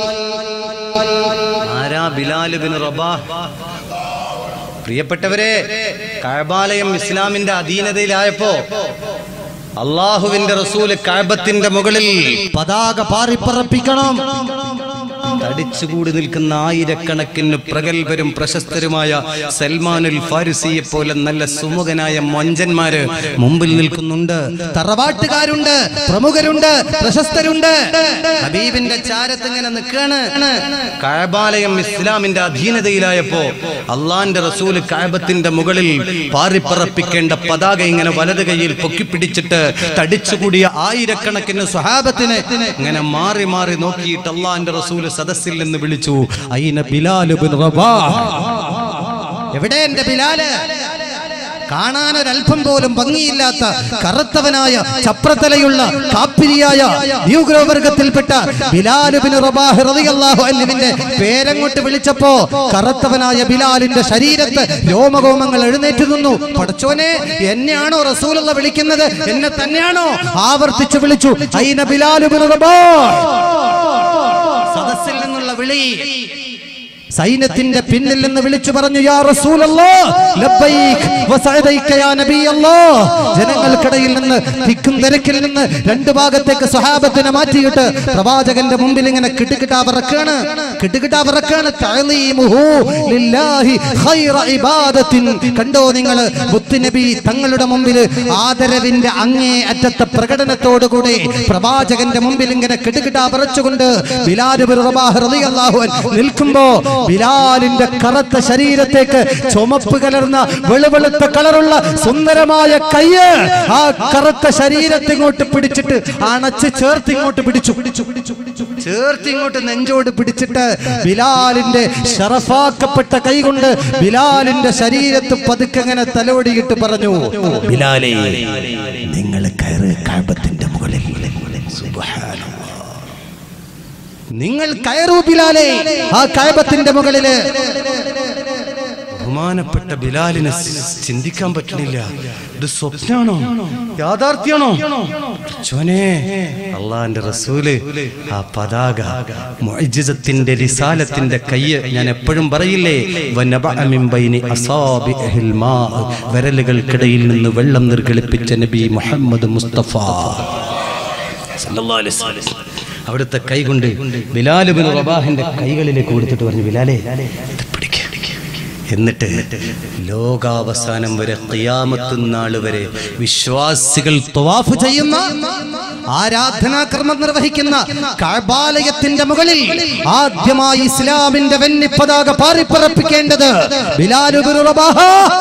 ആരാ ബിലാൽ ബിൻ റബാഹ് പ്രിയപ്പെട്ടവരെ കഴബാലയം ഇസ്ലാമിന്റെ അധീനതയിലായപ്പോ അള്ളാഹുവിന്റെ റസൂല് കഴബത്തിന്റെ മുകളിൽ പതാക പാറിപ്പറപ്പിക്കണം തടിച്ചുകൂടി നിൽക്കുന്ന ആയിരക്കണക്കിന് പ്രഗത്ഭരും പ്രശസ്തരുമായ സൽമാനുൽ ഫാരിസിയെ പോലെ നല്ല സുമുഖനായ മൊഞ്ചന്മാര് മുമ്പിൽ നിൽക്കുന്നുണ്ട് തറവാട്ടുകാരുണ്ട് പ്രമുഖരുണ്ട് പ്രശസ്തരുണ്ട് ഹബീബിന്റെ ചാരത്ത് ഇങ്ങനെ നിൽക്കാണ് കഴബാലയം ഇസ്ലാമിന്റെ അധീനതയിലായപ്പോ അള്ളാന്റെ റസൂല് കഴബത്തിന്റെ മുകളിൽ പാറിപ്പറപ്പിക്കേണ്ട പതാക ഇങ്ങനെ വലത് കൈയിൽ പൊക്കിപ്പിടിച്ചിട്ട് തടിച്ചുകൂടിയ ആയിരക്കണക്കിന് സ്വഹാബത്തിനെ ഇങ്ങനെ മാറി മാറി നോക്കിയിട്ട് അള്ളാന്റെ റസൂല് സദസ്സിൽ നിന്ന് വിളിച്ചു അയിന ബിലാൽ ബിൻ റബാഹ് എവിടെ എന്റെ ബിലാല് കാണാൻ ഒരല്പം പോലും ഭംഗിയില്ലാത്ത കറുത്തവനായ ചപ്രത്തലയുള്ള കാപ്പിരിയായ ന്യൂഗ്രോ വർഗത്തിൽപ്പെട്ട ബിലാലുബിന് റബാഹ് റളിയല്ലാഹു അൻഹുവിന്റെ പേരങ്ങോട്ട് വിളിച്ചപ്പോ കറുത്തവനായ ബിലാലിന്റെ ശരീരത്ത് രോമകോമങ്ങൾ എഴുന്നേറ്റ് നിന്നു പടച്ചോനെ എന്നെയാണോ റസൂലുള്ള വിളിക്കുന്നത് എന്നെ തന്നെയാണോ ആവർത്തിച്ചു വിളിച്ചു അയിന ബിലാലുബിന് റബാഹ് സദസ്സിൽ നിന്നുള്ള വിളി സൈന്യത്തിന്റെ പിന്നിൽ നിന്ന് വിളിച്ചു പറഞ്ഞു യാ റസൂലല്ലാഹ് ലബ്ബൈക് വസഅദൈക യാ നബിയല്ലാഹ് ജനങ്ങൾക്കിടയിൽ നിന്ന് തിക്കും തിരക്കിൽ നിന്ന് രണ്ട് ഭാഗത്തേക്ക് സ്വഹാബത്തിനെ മാറ്റിയിട്ട് പ്രവാചകന്റെ മുമ്പിൽ ഇങ്ങനെ കിട്ടുകിട്ടാ പറക്കാണ് കിട്ടുകിട്ടാ പറക്കാണ് തഅലീമുഹു ലില്ലാഹി ഖൈറ ഇബാദത്തിൻ കണ്ടോ നിങ്ങൾ മുത്തുനബി തങ്ങളുടെ മുമ്പിൽ ആദരവിന്റെ അങ്ങേ അറ്റത്തെ പ്രകടനത്തോടുകൂടി പ്രവാചകന്റെ മുമ്പിൽ ഇങ്ങനെ കിട്ടുകിട്ടാ പറച്ചുകൊണ്ട് ബിലാൽ ഇബ്നു റബാഹ് റളിയല്ലാഹു അൻഹു നിൽക്കുമ്പോ ബിലാലിന്റെ കറുത്ത ശരീരത്തേക്ക് ചുമപ്പ് കലർന്ന വെളുവെളുത്ത കളറുള്ള സുന്ദരമായ കയ്യ് ആ കറുത്ത ശരീരത്തെ ഇങ്ങോട്ട് പിടിച്ചിട്ട് അണച്ച് ചേർത്ത് ഇങ്ങോട്ട് പിടിച്ചു പിടിച്ചു പിടിച്ചു പിടിച്ചു ചേർത്ത് ഇങ്ങോട്ട് നെഞ്ചോട് പിടിച്ചിട്ട് ബിലാലിന്റെ ഷറഫാക്കപ്പെട്ട കൈ കൊണ്ട് ബിലാലിന്റെ ശരീരത്ത് പതുക്കെ അങ്ങനെ തലോടിയിട്ട് പറഞ്ഞു ബിലാലെ നിങ്ങൾ കയറ് കാബത്തിന്റെ മുകളിൽ സുബ്ഹാനല്ലാഹ്. നിങ്ങൾ കയറൂ ബിലാലെ ആ കാബത്തിന്റെ മുകളില് ബഹുമാനപ്പെട്ട ബിലാലിനെ സ് ചിന്തിക്കാൻ പറ്റണില്ല ഇത് സ്വപ്നാണോ യാഥാർത്ഥ്യാണോ ചോനെ അള്ളാന്റെ റസൂല് ആ പതാക മുഅ്ജിസത്തിന്റെ റിസാലത്തിന്റെ കയ്യ് ഞാൻ എപ്പോഴും പറയില്ലേ വനബഅ മിൻ ബൈനി അസാബിഹിൽ മാ വിരലുകൾക്കിടയിൽ നിന്ന് വെള്ളം നിർഗളിപ്പിച്ച നബി മുഹമ്മദ് മുസ്തഫ സല്ലല്ലാഹു അലൈഹി വസല്ലം. അവിടുത്തെ കൈ കൊണ്ട് ബിലാൽ ബിൻ റബാഹിന്റെ കൈകളിലേക്ക് കൊടുത്തിട്ട് പറഞ്ഞു ബിലാലെ ഇത് പിടിക്ക്. എന്നിട്ട് ലോകാവസാനം വരെ ഖിയാമത്ത് നാൾ വരെ വിശ്വാസികൾ തവാഫ് ചെയ്യുന്ന ആരാധനാക്രമം നിർവഹിക്കുന്ന കഅബാലയത്തിന്റെ മുകളിൽ ആദ്യമായി ഇസ്ലാമിന്റെ വെന്നി പതാക പാറിപ്പറപ്പിക്കേണ്ടത് ബിലാൽ ഇബ്നു റബാഹ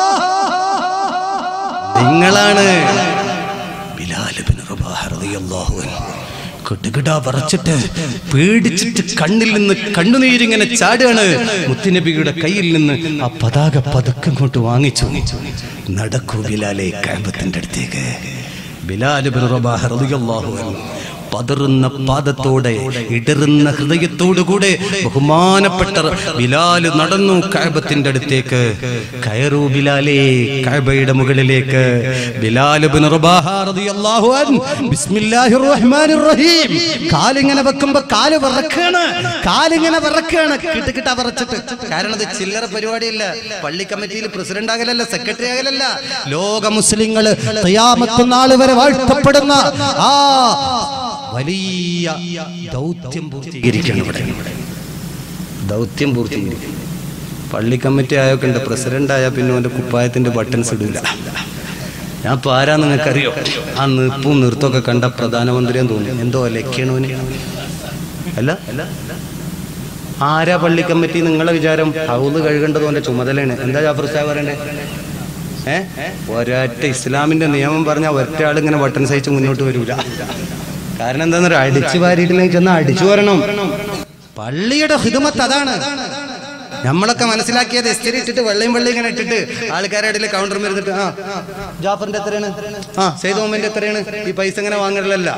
നിങ്ങളാണ് ബിലാൽ ബിൻ റബാഹ് റളിയല്ലാഹു അൻഹു കിടുകിടാ പറച്ചിട്ട് പേടിച്ചിട്ട് കണ്ണിൽ നിന്ന് കണ്ണുനീരിങ്ങനെ ചാടുകയാണ് മുത്തുനബിയുടെ കയ്യിൽ നിന്ന് ആ പതാക പതുക്കം കൊണ്ട് വാങ്ങിച്ചു നടക്കൂ ബിലാലെ കാമ്പത്തിന്റെ അടുത്തേക്ക് ബിലാൽ ബിൻ റബാഹ് റളിയല്ലാഹു അൻഹു പതറുന്ന പാദത്തോടെ ഇടറുന്ന ഹൃദയത്തോടുകൂടെ ബഹുമാനപ്പെട്ട ബിലാല് നടന്നു കാബത്തിന്റെ അടുത്തേക്ക് കയറൂ ബിലാലേ കാബയുടെ മുകളിലേക്ക് ബിലാൽ ഇബ്നു റബാഹ റളിയല്ലാഹു അൻഹു ബിസ്മില്ലാഹിർ റഹ്മാനിർ റഹീം കാലിങ്ങനെ വെക്കുമ്പോ കാല് വിറക്കാണ് കാലിങ്ങനെ വിറക്കാണ് കിട്ടുകിട്ട വിറച്ചിട്ട് കാരണം ഇത് ചില്ലറ പരിപാടിയല്ല പള്ളി കമ്മിറ്റിയിൽ പ്രസിഡന്റ് ആകലല്ല സെക്രട്ടറി ആകലല്ല ലോക മുസ്ലിങ്ങള് ഖിയാമത്ത് നാൾ വരെ വാഴ്ത്തപ്പെടുന്ന ആ വലിയ ദൗത്യം പൂർത്തീകരിക്കണം ഇവിടെ ദൗത്യം പൂർത്തീകരിക്കും പള്ളി കമ്മിറ്റി ആയൊക്കെ ഉണ്ട് പ്രസിഡന്റ് ആയാൽ പിന്നെ അവന്റെ കുപ്പായത്തിന്റെ ബട്ടൺസ് ഇടില്ല ഞാൻ ഇപ്പൊ ആരാ നിങ്ങൾക്കറിയോ ആ നിപ്പും നിർത്തമൊക്കെ കണ്ട പ്രധാനമന്ത്രിയെന്ന് തോന്നി എന്തോ ലക്കണോന് അല്ല ആരാ പള്ളി കമ്മിറ്റി നിങ്ങളെ വിചാരം ഹൗല് കഴുകേണ്ടത് അവന്റെ ചുമതലയാണ് എന്താ ജാഫർ സാഹ് പറയണ്ടേ ഏ ഒരൊറ്റ ഇസ്ലാമിന്റെ നിയമം പറഞ്ഞാൽ ഒറ്റ ആളിങ്ങനെ ബട്ടൺ സഹിച്ച് മുന്നോട്ട് വരൂല കാരണം എന്താന്ന് അടിച്ചു വാരിയിട്ടില്ലെങ്കിൽ ചെന്ന് അടിച്ചു വരണം പള്ളിയുടെ ഹിദമത്ത് അതാണ് നമ്മളൊക്കെ മനസ്സിലാക്കിയത് എസ്തിരി ഇട്ടിട്ട് വെള്ളയും വെള്ളം ഇങ്ങനെ ഇട്ടിട്ട് ആൾക്കാരുടെ ഇടയിൽ കൗണ്ടർ ഇരുന്നിട്ട് ആ ജാഫറിന്റെ എത്രയാണ് ആ സെയ്ദ് മോഹമ്മന്റെ എത്രയാണ് ഈ പൈസ ഇങ്ങനെ വാങ്ങലല്ല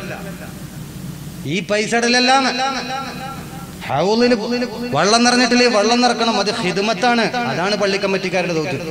ഈ പൈസ ഇടലല്ല ഹൗലിന് വെള്ളം നിറഞ്ഞിട്ടില്ലേ വെള്ളം നിറക്കണം അത് ഹിദമത്താണ് അതാണ് പള്ളി കമ്മിറ്റിക്കാരുടെ ദൗത്യം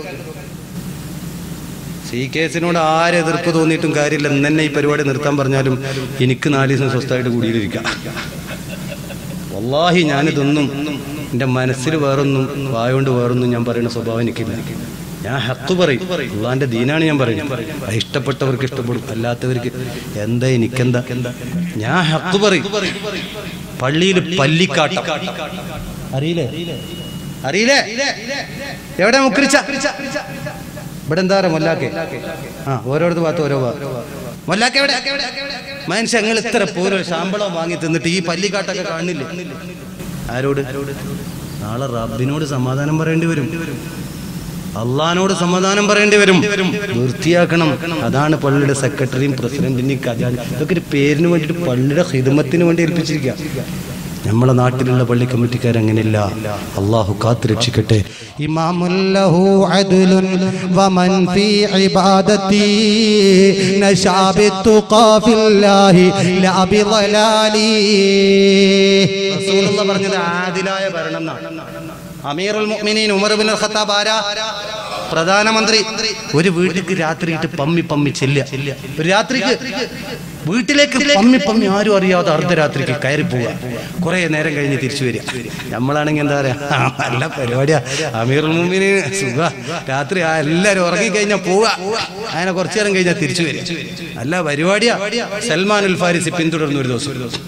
സി കേസിനോട് ആര് എതിർപ്പ് തോന്നിയിട്ടും കാര്യമില്ല ഇന്ന് തന്നെ ഈ പരിപാടി നിർത്താൻ പറഞ്ഞാലും എനിക്ക് നാല് ദിവസം സ്വസ്ഥമായിട്ട് കൂടിയിരിക്കാം വല്ലാഹി ഞാനിതൊന്നും എൻ്റെ മനസ്സിൽ വേറൊന്നും വായോണ്ട് വേറൊന്നും ഞാൻ പറയുന്ന സ്വഭാവം എനിക്കില്ല ഞാൻ ഹത്ത് പറയും അള്ളാന്റെ ദീനാണ് ഞാൻ പറയുന്നത് അത് ഇഷ്ടപ്പെട്ടവർക്ക് ഇഷ്ടപ്പെടും അല്ലാത്തവർക്ക് എന്താ എനിക്കെന്താ ഞാൻ ഹത്ത് പറയും പള്ളിയിൽ പല്ലിക്കാട്ടം അറിയില്ലേ അറിയില്ലേ എവിടെ മുക്കരിച്ച ഇവിടെ എന്താ പറയാ മൊല്ലാക്കെ ആ ഓരോരുത്തർ ഭാഗത്ത് ഓരോ ഭാഗം മൊല്ലാക്ക എവിടെ മനുഷ്യ ഞങ്ങൾ ഇത്ര പോലും ശമ്പളം വാങ്ങി തിന്നിട്ട് ഈ പല്ലിക്കാട്ടൊക്കെ കാണില്ലേ ആരോട് നാളെ റബ്ബിനോട് സമാധാനം പറയേണ്ടി വരും അള്ളഹാനോട് സമാധാനം പറയേണ്ടി വരും വൃത്തിയാക്കണം അതാണ് പള്ളിയുടെ സെക്രട്ടറിയും പ്രസിഡന്റിന്റെയും ഖജാൻ ഇതൊക്കെ ഒരു പേരിന് വേണ്ടിയിട്ട് പള്ളിയുടെ ഹിദമത്തിന് വേണ്ടി ഏൽപ്പിച്ചിരിക്കുക നമ്മളെ നാട്ടിലുള്ള പള്ളി കമ്മിറ്റിക്കാർ അങ്ങനെയല്ല അള്ളാഹു കാത്തു രക്ഷിക്കട്ടെ ഇമാമുല്ലഹു അദ്ലുൻ വമൻ ഫീ ഇബാദത്തി നശാബിത്തുഖാ ഫില്ലാഹി ലാ ബിളലാലി റസൂലുള്ള പറഞ്ഞത് ആദിലായ ഭരണം എന്നാണ് അമീറുൽ മുഅ്മിനീൻ ഉമർ ബിൻ ഖത്താബ് ആരാ പ്രധാനമന്ത്രി ഒരു വീട്ടിലേക്ക് രാത്രിയിട്ട് പമ്മി പമ്മി ചെല്ലുക ഒരു രാത്രിക്ക് വീട്ടിലേക്ക് പമ്മി പമ്മി ആരും അറിയാതെ അർദ്ധരാത്രിക്ക് കയറി പോവുക കുറെ നേരം കഴിഞ്ഞ് തിരിച്ചു വരിക നമ്മളാണെങ്കിൽ എന്താ പറയാ "ആ, നല്ല പരിപാടിയാ അമീറുൽ മുഅ്മിനീൻ സുഖ രാത്രി ആ എല്ലാരും ഉറങ്ങി കഴിഞ്ഞാൽ പോവുക അങ്ങനെ കുറച്ചു നേരം കഴിഞ്ഞാൽ തിരിച്ചു വരിക നല്ല പരിപാടിയാ സൽമാനുൽ ഫാരിസി പിന്തുടർന്ന ഒരു ദിവസം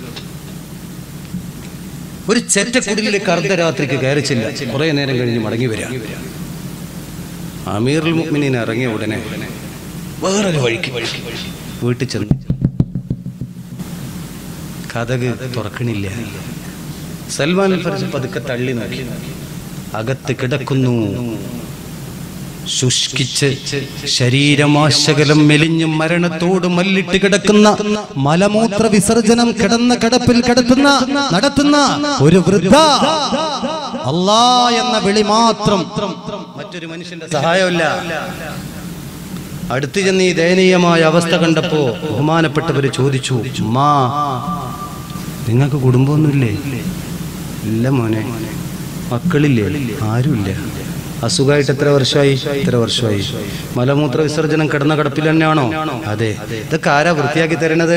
ഒരു ചെറ്റക്കുടിലേക്ക് അർദ്ധരാത്രിക്ക് കയറി ചെല്ല കുറെ നേരം കഴിഞ്ഞ് മടങ്ങി വരിക അമീറുൽ മുഅ്മിനീൻ ഇറങ്ങിയ ഉടനെ വേറൊരു വഴിക്ക് വീട്ടിൽ ചെന്ന് കഥക് തുറക്കണില്ല സൽമാൻ അൽ ഫർജ് പതുക്കെ തള്ളി നോക്കി അകത്ത് കിടക്കുന്നു ശുഷ്കിച്ച് ശരീരമാശകലം മെലിഞ്ഞ് മരണത്തോട് മല്ലിട്ട് കിടക്കുന്ന മലമൂത്ര വിസർജനം കിടന്ന കിടപ്പിൽ കിടത്തുന്ന നടത്തുന്ന ഒരു വൃദ്ധ അല്ലാ എന്ന വിളി മാത്രം മറ്റൊരു മനുഷ്യന്റെ സഹായമില്ല അടുത്ത് ചെന്ന് ഈ ദയനീയമായ അവസ്ഥ കണ്ടപ്പോ ബഹുമാനപ്പെട്ടവര് ചോദിച്ചു മാ നിങ്ങൾക്ക് കുടുംബമൊന്നുമില്ലേ ഇല്ല മോനെ മക്കളില്ലേ ആരുമില്ല അസുഖമായിട്ട് എത്ര വർഷമായി എത്ര വർഷമായി മലമൂത്ര വിസർജനം കിടന്ന കിടപ്പിൽ തന്നെയാണോ അതെ ഇതൊക്കെ ആരാ വൃത്തിയാക്കി തരണത്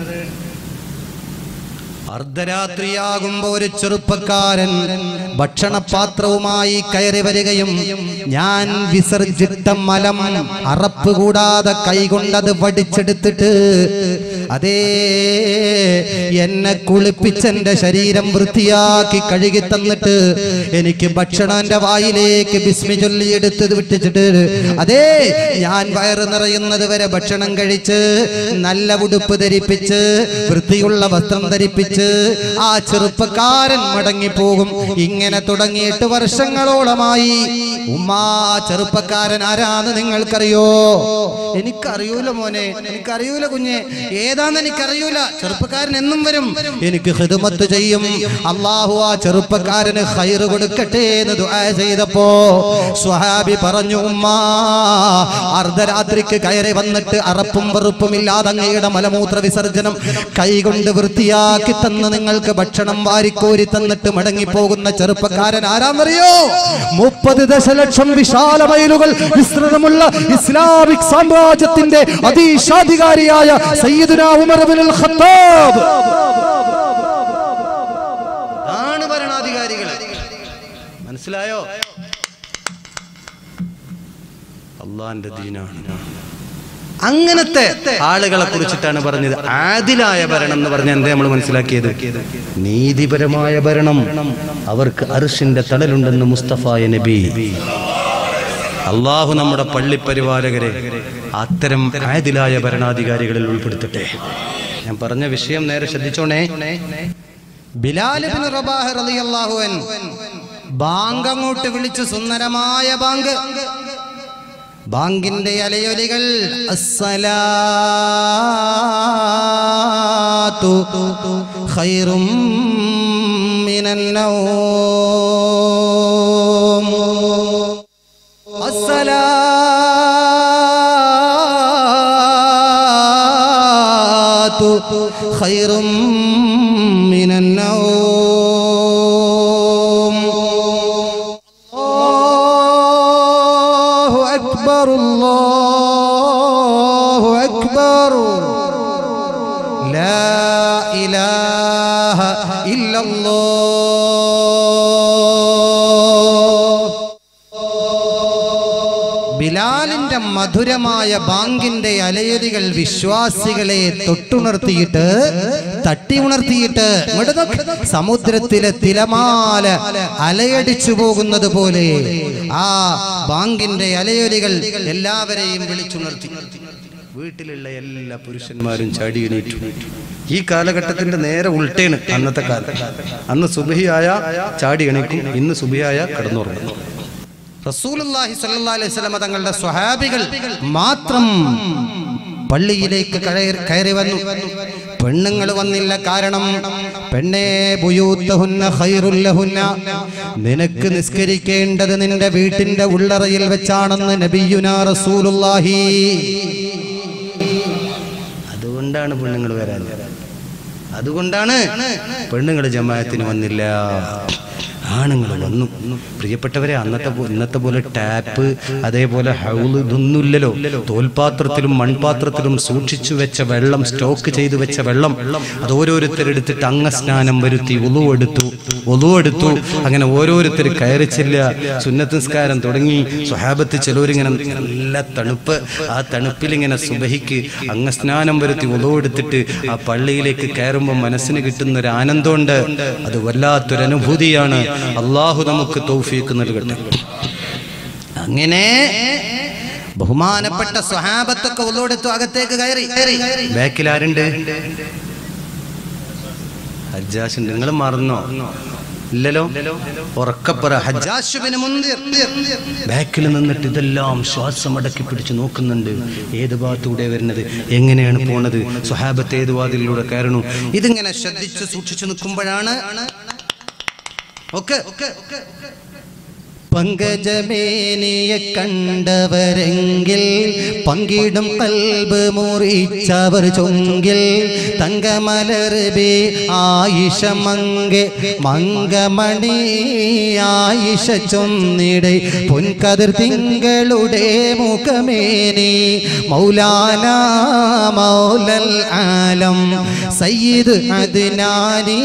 അർദ്ധരാത്രിയാകുമ്പോ ഒരു ചെറുപ്പക്കാരൻ ഭക്ഷണപാത്രവുമായി കയറി വരികയും ഞാൻ വിസർജിട്ട മലം അറപ്പ് കൂടാതെ കൈകൊണ്ടത് വടിച്ചെടുത്തിട്ട് അതേ എന്നെ കുളിപ്പിച്ചെന്റെ ശരീരം വൃത്തിയാക്കി കഴുകി തന്നിട്ട് എനിക്ക് ഭക്ഷണം എന്റെ വായിലേക്ക് ബിസ്മി ചൊല്ലി എടുത്ത് വിട്ടിച്ചിട്ട് അതേ ഞാൻ വയറ് നിറയുന്നത് വരെ ഭക്ഷണം കഴിച്ച് നല്ല ഉടുപ്പ് ധരിപ്പിച്ച് വൃത്തിയുള്ള വസ്ത്രം ധരിപ്പിച്ച് ആ ചെറുപ്പക്കാരൻ മടങ്ങിപ്പോകും ഇങ്ങനെ തുടങ്ങിയിട്ട് വർഷങ്ങളോളമായി ഉമ്മാ ചെറുപ്പക്കാരൻ ആരാന്ന് നിങ്ങൾക്കറിയോ എനിക്കറിയൂല മോനെ എനിക്കറിയൂല കുഞ്ഞെ ഏതാന്ന് എനിക്കറിയൂല ചെറുപ്പക്കാരൻ എന്നും വരും എനിക്ക് ഹിദമത്ത് ചെയ്യും അള്ളാഹു ആ ചെറുപ്പക്കാരന് ഹൈറ് കൊടുക്കട്ടെ എന്ന് ദുആ ചെയ്തപ്പോ സ്വഹാബി പറഞ്ഞു ഉമ്മാ അർദ്ധരാത്രിക്ക് കയറി വന്നിട്ട് അറപ്പും വെറുപ്പും ഇല്ലാതെ അങ്ങയുടെ മലമൂത്ര വിസർജനം കൈകൊണ്ട് വൃത്തിയാക്കി തന്ന് നിങ്ങൾക്ക് ഭക്ഷണം വാരിക്കോരി തന്നിട്ട് മടങ്ങിപ്പോകുന്ന ചെറുപ്പക്കാരൻ ആരാന്നറിയോ മുപ്പത് ദശലക്ഷം വിശാല മൈലുകൾ വിസ്തൃതമുള്ള ഇസ്ലാമിക് സാമ്രാജ്യത്തിന്റെ അതീശാധികാരിയായ സയ്യിദുന ഉമർ ഇബ്നുൽ ഖത്താബ് ആണ് ഭരണാധികാരികൾ മനസ്സിലായോ അള്ളാന്റെ ദീനാണ് അങ്ങനത്തെ ആളുകളെ കുറിച്ചിട്ടാണ് പറഞ്ഞത് ആദിലായ ഭരണം എന്ന് പറഞ്ഞ എന്താ നമ്മൾ മനസ്സിലാക്കിയത് നീതിപരമായ ഭരണം അവർക്ക് അർഷിന്റെ തണലുണ്ടെന്ന് മുസ്തഫായ നബി അള്ളാഹു നമ്മുടെ പള്ളിപ്പരിപാലകരെ അത്തരം ആദിലായ ഭരണാധികാരികളിൽ ഉൾപ്പെടുത്തട്ടെ ഞാൻ പറഞ്ഞ വിഷയം നേരെ ശ്രദ്ധിച്ചോണേ ബിലാൽ ഇബ്നു റബാഹ് റളിയല്ലാഹു അൻ ബാങ്ക് അങ്ങോട്ട് വിളിച്ചു സുന്ദരമായ ബാങ്ക് ബാങ്കിന്റെ അലയൊലികൾ അസ്സലാത്തു ഖൈറും മിനൻ നൗം الصلاة خير من النوم الله أكبر الله أكبر لا إله إلا الله ബിലാലിന്റെ മധുരമായ ബാങ്കിന്റെ അലയൊലികൾ വിശ്വാസികളെ തൊട്ടുണർത്തിയിട്ട് തട്ടി ഉണർത്തിയിട്ട് ഇങ്ങോട്ട് നോക്ക്. സമുദ്രത്തിലെ തിലമാല അലയടിച്ചു പോകുന്നത് പോലെ ആ ബാങ്കിന്റെ അലയൊലികൾ എല്ലാവരെയും വിളിച്ചുണർത്തി വീട്ടിലുള്ള എല്ലാ പുരുഷന്മാരും ചാടി എണീറ്റു ഈ കാലഘട്ടത്തിന്റെ നേരെ ഉൾട്ടേണ് അന്നത്തെ കാലം അന്ന് സുബഹിയായ ചാടി എണീക്കും ഇന്ന് സുബഹിയായ കിടന്നുറങ്ങും റസൂലുള്ളാഹി സ്വല്ലല്ലാഹി അലൈഹി വസല്ലമ തങ്ങളുടെ സ്വഹാബികൾ മാത്രം പള്ളിയിലേക്ക് കയറി- കയറി വന്നു പെണ്ണുങ്ങൾ വന്നില്ല കാരണം പെണ്ണേ ബുയൂത്തഹുന്ന ഖൈറുല്ലഹുന്ന നിനക്ക് നിസ്കരിക്കേണ്ടത് നിന്റെ വീട്ടിന്റെ ഉള്ളറയിൽ വെച്ചാണെന്ന് നബിയുനാ റസൂലുള്ളാഹി അതുകൊണ്ടാണ് പെണ്ണുങ്ങൾ വരാൻ അതുകൊണ്ടാണ് പെണ്ണുങ്ങൾ ജമാഅത്തിന് വന്നില്ല ആണുങ്ങൾ വന്നു പ്രിയപ്പെട്ടവരെ അന്നത്തെ പോ- ഇന്നത്തെ പോലെ ടാപ്പ് അതേപോലെ ഹൗള് ഇതൊന്നുമില്ലല്ലോ തോൽപാത്രത്തിലും മൺപാത്രത്തിലും സൂക്ഷിച്ചു വെച്ച വെള്ളം സ്റ്റോക്ക് ചെയ്തു വെച്ച വെള്ളം അത് ഓരോരുത്തരെടുത്തിട്ട് അംഗസ്നാനം വരുത്തി ഒലു എടുത്തു ഒലു എടുത്തു അങ്ങനെ ഓരോരുത്തർ കയറി ചെല്ലുക സുന്നത്ത് നിസ്കാരം തുടങ്ങി സ്വഹാബത്ത് ചിലവരിങ്ങനെ നല്ല തണുപ്പ് ആ തണുപ്പിൽ ഇങ്ങനെ സുബഹിക്ക് അംഗസ്നാനം വരുത്തി ഒലു എടുത്തിട്ട് ആ പള്ളിയിലേക്ക് കയറുമ്പോൾ മനസ്സിന് കിട്ടുന്ന ഒരു ആനന്ദമുണ്ട് അത് വല്ലാത്തൊരു അനുഭൂതിയാണ് അള്ളാഹു നമുക്ക് തൗഫീക്ക് നൽകട്ടെ അങ്ങനെ ബഹുമാനപ്പെട്ട സ്വഹാബത്തൊക്കെ ഉള്ളോടെത്തു അകത്തേക്ക് കയറി ബാക്കിൽ ആരുണ്ട് ഹജ്ജാശുണ്ട് നിങ്ങൾ മറന്നോ ഇല്ലല്ലോ ഉറക്കപ്പറ ഹജ്ജാശുബിന് മുന്തിർ ബാക്കിൽ നിന്നിട്ട് ഇതെല്ലാം ശ്വാസം അടക്കി പിടിച്ച് നോക്കുന്നുണ്ട് ഏത് ഭാഗത്തൂടെ വരുന്നത് എങ്ങനെയാണ് പോണത് സുഹാബത്ത് ഏത് വാതിലൂടെ കയറണു ഇതിങ്ങനെ ശ്രദ്ധിച്ച് സൂക്ഷിച്ചു നിൽക്കുമ്പോഴാണ് ഓക്കെ പങ്കജമേനിയെ കണ്ടവരെങ്കിൽ പങ്കിടും കൽബ് മുറിച്ചവർ ചൊങ്കിൽ തങ്കമലർബി ആയിഷ മങ്കെ മങ്കമണി ആയിഷ ചൊന്നിടെ പൊൻകതിർ തിങ്കളുടെ മുഖമേനി മൗലാന മൗലൽ ആലം സയ്യിദ് അദ്നാനി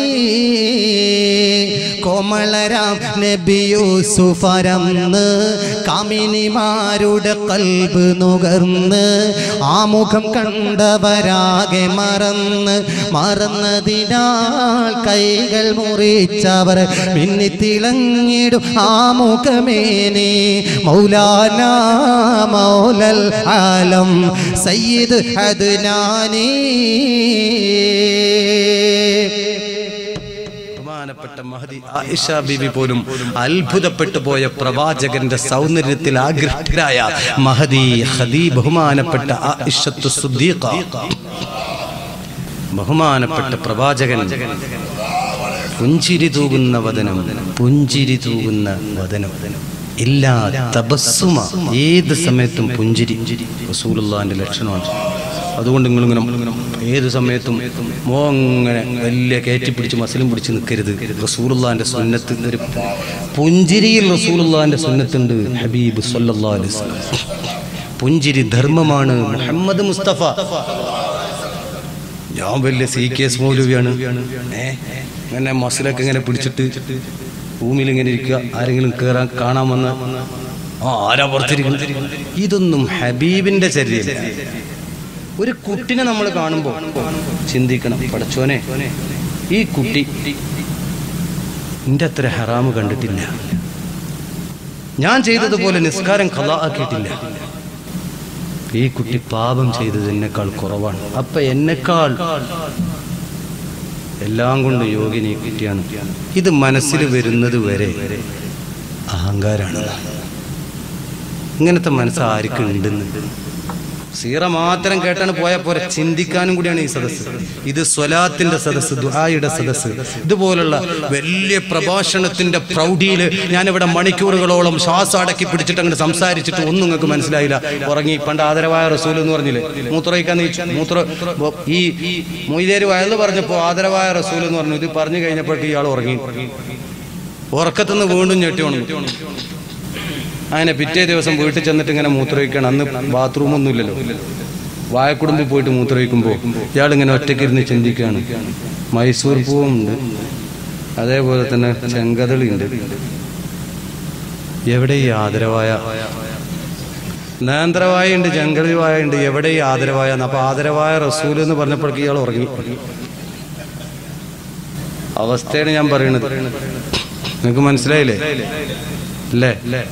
കോമളരാം നബി യൂസുഫരന്ന് കാമിനിമാരുടെ കൽബ് നുകർന്ന് ആ മുഖം കണ്ടവരാകെ മറന്ന് മറന്നതിനാൽ കൈകൾ മുറിച്ചവർ മിന്നിത്തിളങ്ങിടും ആ മുഖമേനി മൗലാന മൗലൽ ആലം സയ്യിദ് അദ്നാനി ബഹുമാനപ്പെട്ട മഹദി ആയിഷ ബീവി പോലും അത്ഭുതപ്പെട്ടു പോയ പ്രവാചകന്റെ സൗന്ദര്യത്തിൽ ആകൃഷ്ടരായ മഹദി ഖദീ ബഹുമാനപ്പെട്ട ആയിഷത്തു സുദ്ദീഖ ബഹുമാനപ്പെട്ട പ്രവാചകൻ പുഞ്ചിരി തൂകുന്ന വദനം പുഞ്ചിരി തൂകുന്ന വദനം എല്ലാ തപസ്സുമ ഏത് സമയത്തും പുഞ്ചിരി റസൂലുള്ളാന്റെ ലക്ഷണമാണ് അതുകൊണ്ട് നിങ്ങളിങ്ങനെ ഏത് സമയത്തും മോ ഇങ്ങനെ വലിയ കയറ്റി പിടിച്ച് മസിലും പിടിച്ച് നിൽക്കരുത് റസൂലുള്ളാന്റെ സുന്നത്ത് ഒരു പുഞ്ചിരിയിൽ റസൂലുള്ളാന്റെ സുന്നത്തുണ്ട് ഹബീബ് സല്ലല്ലാഹു അലൈഹി വസല്ലം പുഞ്ചിരി ധർമ്മമാണ് മുഹമ്മദ് മുസ്തഫ ഞാൻ വലിയ സി കെ എസ് മൗലവിയാണ് ഏ ഇങ്ങനെ മസിലൊക്കെ ഇങ്ങനെ പിടിച്ചിട്ട് ഭൂമിയിൽ ഇങ്ങനെ ഇരിക്കുക ആരെങ്കിലും കയറാൻ കാണാൻ വന്ന ആ ആരാ പുറത്തിരിക്കുന്നത് ഇതൊന്നും ഹബീബിന്റെ ചര്യല്ല ഒരു കുട്ടിനെ നമ്മൾ കാണുമ്പോൾ ചിന്തിക്കണം പടച്ചോനെ ഈ കുട്ടി നിന്റെ അത്ര ഹറാമ് കണ്ടിട്ടില്ല ഞാൻ ചെയ്തതുപോലെ നിസ്കാരം കഥ ആക്കിയിട്ടില്ല ഈ കുട്ടി പാപം ചെയ്തത് എന്നെക്കാൾ കുറവാണ് അപ്പൊ എന്നെക്കാൾ എല്ലാം കൊണ്ട് യോഗിനി കുട്ടിയാണ് ഇത് മനസ്സിൽ വരുന്നത് വരെ അഹങ്കാരാണ് ഇങ്ങനത്തെ മനസ്സ് ആർക്കും ഉണ്ടെന്ന് സീറ മാത്രം കേട്ടാണ് പോയാൽ പോരെ ചിന്തിക്കാനും കൂടിയാണ് ഈ സദസ്സ് ഇത് സ്വലാത്തിന്റെ സദസ്സ് ദുആയുടെ സദസ്സ് ഇതുപോലുള്ള വലിയ പ്രഭാഷണത്തിന്റെ പ്രൗഢിയിൽ ഞാനിവിടെ മണിക്കൂറുകളോളം ശ്വാസം അടക്കി പിടിച്ചിട്ട് അങ്ങോട്ട് സംസാരിച്ചിട്ട് ഒന്നും നിങ്ങൾക്ക് മനസ്സിലായില്ല ഉറങ്ങി പണ്ട് ആദരവായ റസൂൽ എന്ന് പറഞ്ഞില്ലേ മൂത്രമൊഴിക്കാൻ നീച്ചു മൂത്ര ഈ മൊയ്തേര് വയല് പറഞ്ഞപ്പോൾ ആദരവായ റസൂൽ എന്ന് പറഞ്ഞു ഇത് പറഞ്ഞു കഴിഞ്ഞപ്പോഴേക്ക് ഇയാൾ ഉറങ്ങി ഉറക്കത്തുനിന്ന് വീണ്ടും ഞെട്ടി ഉണർന്നു അങ്ങനെ പിറ്റേ ദിവസം വീട്ടിൽ ചെന്നിട്ട് ഇങ്ങനെ മൂത്രമൊഴിക്കണം അന്ന് ബാത്റൂം ഒന്നും ഇല്ലല്ലോ വായക്കുടുമ്പിൽ പോയിട്ട് മൂത്രമൊഴിക്കുമ്പോൾ ഇയാൾ ഇങ്ങനെ ഒറ്റയ്ക്കിരുന്ന് ചിന്തിക്കുകയാണ് മൈസൂർ പൂവുണ്ട് അതേപോലെ തന്നെ ചെങ്കതളിയുണ്ട് എവിടെ ഈ ആദരവായ നേന്ത്രവായ ഉണ്ട് ചെങ്കതളിവായ ഉണ്ട് എവിടെ ഈ ആദരവായ അപ്പൊ ആദരവായ റസൂൽ എന്ന് പറഞ്ഞപ്പോഴേക്ക് ഇയാൾ ഉറങ്ങി അവസ്ഥയാണ് ഞാൻ പറയുന്നത് നിങ്ങൾക്ക് മനസ്സിലായില്ലേ അല്ലേ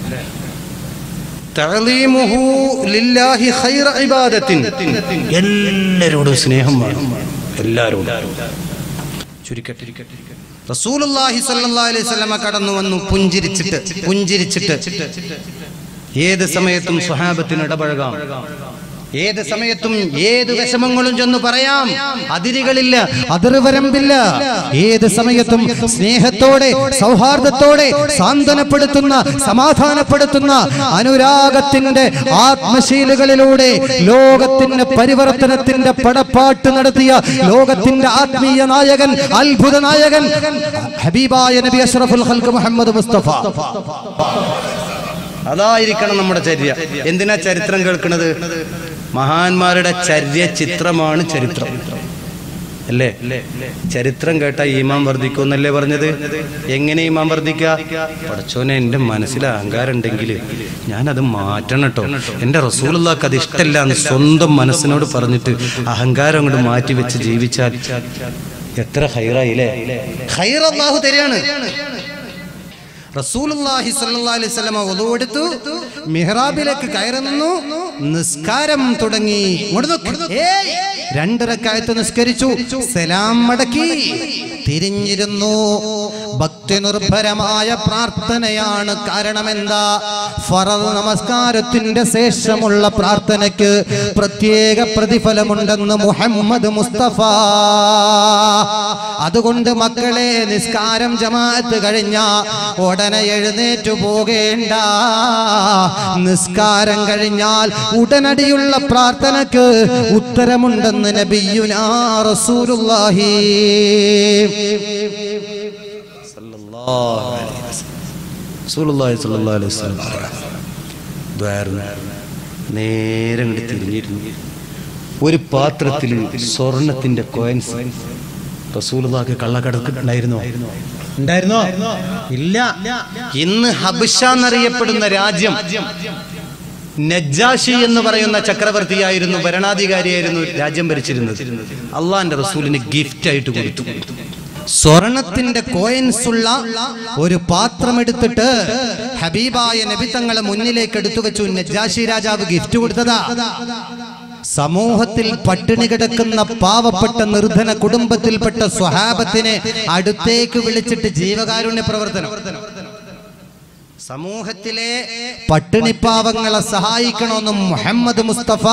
തഅലീമുഹു ലില്ലാഹി ഖൈറ ഇബാദത്തിൻ എല്ലാരോടും സ്നേഹം വേണം എല്ലാരോടും ചുരുക്കട്ടെ റസൂലുള്ളാഹി സ്വല്ലല്ലാഹി അലൈഹി വസല്ലമ കടന്നു വന്നു പുഞ്ചിരിച്ചിട്ട് പുഞ്ചിരിച്ചിട്ട് ഏത് സമയത്തും സ്വഹാബത്തിന് ഇടപഴകാം ഏത് സമയത്തും ഏത് വിഷമങ്ങളും ചെന്ന് പറയാം അതിരുകളില്ല അതിർവരമ്പില്ല ഏത് സമയത്തും സ്നേഹത്തോടെ സൗഹാർദ്ദത്തോടെ സാന്ത്വനപ്പെടുത്തുന്ന സമാധാനപ്പെടുത്തുന്ന അനുരാഗത്തിന്റെ ആത്മശീലുകളിലൂടെ ലോകത്തിന്റെ പരിവർത്തനത്തിന്റെ പടപ്പാട്ട് നടത്തിയ ലോകത്തിന്റെ ആത്മീയ നായകൻ അത്ഭുത നായകൻ ഹബീബായ നബി അഷ്റഫുൽ ഖൽഖ് മുഹമ്മദ് മുസ്തഫ അതായിരിക്കണം നമ്മുടെ ചര്യ എന്തിനാ ചരിത്രം കേൾക്കുന്നത് മഹാന്മാരുടെ ചര്യ ചിത്രമാണ് ചരിത്രം അല്ലേ ചരിത്രം കേട്ട ഈമാൻ വർദ്ധിക്കുമെന്നല്ലേ പറഞ്ഞത് എങ്ങനെ ഈമാൻ വർദ്ധിക്കുക പടച്ചോനെ എൻ്റെ മനസ്സിൽ അഹങ്കാരം ഉണ്ടെങ്കിൽ ഞാനത് മാറ്റണം കേട്ടോ എൻ്റെ റസൂലുള്ളാക്ക് അത് ഇഷ്ടമല്ല എന്ന് സ്വന്തം മനസ്സിനോട് പറഞ്ഞിട്ട് അഹങ്കാരം അങ്ങോട്ട് മാറ്റി വെച്ച് ജീവിച്ചാൽ എത്ര ഹൈറായില്ലേ ഹൈർ അള്ളാഹു തരികയാണ് റസൂലുള്ളാഹി സ്വല്ലല്ലാഹി അലൈഹി വസല്ലമ wudu എടുത്തു മിഹ്റാബിലേക്ക് കയറി നിന്നു നിസ്കാരം തുടങ്ങി ഇങ്ങോട്ട് നോക്ക്. ഏയ്! രണ്ട് റക്അത്ത് നിസ്കരിച്ചു സലാം മടക്കി തിരിഞ്ഞിരുന്നു ഭക്തി നിർഭരമായ പ്രാർത്ഥനയാണ് കാരണമെന്താ ഫറദ് നമസ്കാരത്തിന്റെ ശേഷമുള്ള പ്രാർത്ഥനയ്ക്ക് പ്രത്യേക പ്രതിഫലമുണ്ടെന്ന് മുഹമ്മദ് മുസ്തഫ അതുകൊണ്ട് മക്കളെ നിസ്കാരം ജമാഅത്ത് കഴിഞ്ഞ ഉടനെ എഴുന്നേറ്റു പോകേണ്ട നിസ്കാരം കഴിഞ്ഞാൽ ഉടനടിയുള്ള പ്രാർത്ഥനക്ക് ഉത്തരമുണ്ടെന്ന് നബിയുനാ റസൂലുള്ളാഹി റസൂലുള്ളാഹി സ്വല്ലല്ലാഹു അലൈഹി വസല്ലം ദ്വാരന്ന് നേരെ അങ്ങോട്ട് തിരിഞ്ഞിരുന്നു ഒരു പാത്രത്തിൽ സ്വർണത്തിന്റെ കോയിൻസ് റസൂലുള്ളാഹി കള്ളക്കടക്കുണ്ടായിരുന്നോ ഉണ്ടായിരുന്നോ ഇല്ല ഇന്ന് ഹബിഷ എന്നറിയപ്പെടുന്ന രാജ്യം നജ്ജാഷി എന്ന് പറയുന്ന ചക്രവർത്തിയായിരുന്നു ഭരണാധികാരിയായിരുന്നു രാജ്യം ഭരിച്ചിരുന്നത് അള്ളാന്റെ റസൂലിന് ഗിഫ്റ്റ് ആയിട്ട് കൊടുത്തു സ്വർണത്തിന്റെ കോയിൻസ് ഉള്ള ഒരു പാത്രം എടുത്തിട്ട് ഹബീബായ നബി തങ്ങളെ മുന്നിലേക്ക് എടുത്തു വെച്ചു നജാഷി രാജാവ് ഗിഫ്റ്റ് കൊടുത്തതാ സമൂഹത്തിൽ പട്ടിണി കിടക്കുന്ന പാവപ്പെട്ട നിർധന കുടുംബത്തിൽപ്പെട്ട സ്വഹാബത്തിനെ അടുത്തേക്ക് വിളിച്ചിട്ട് ജീവകാരുണ്യ പ്രവർത്തനം സമൂഹത്തിലെ പട്ടിണിപ്പാവങ്ങളെ സഹായിക്കണമെന്നും മുഹമ്മദ് മുസ്തഫ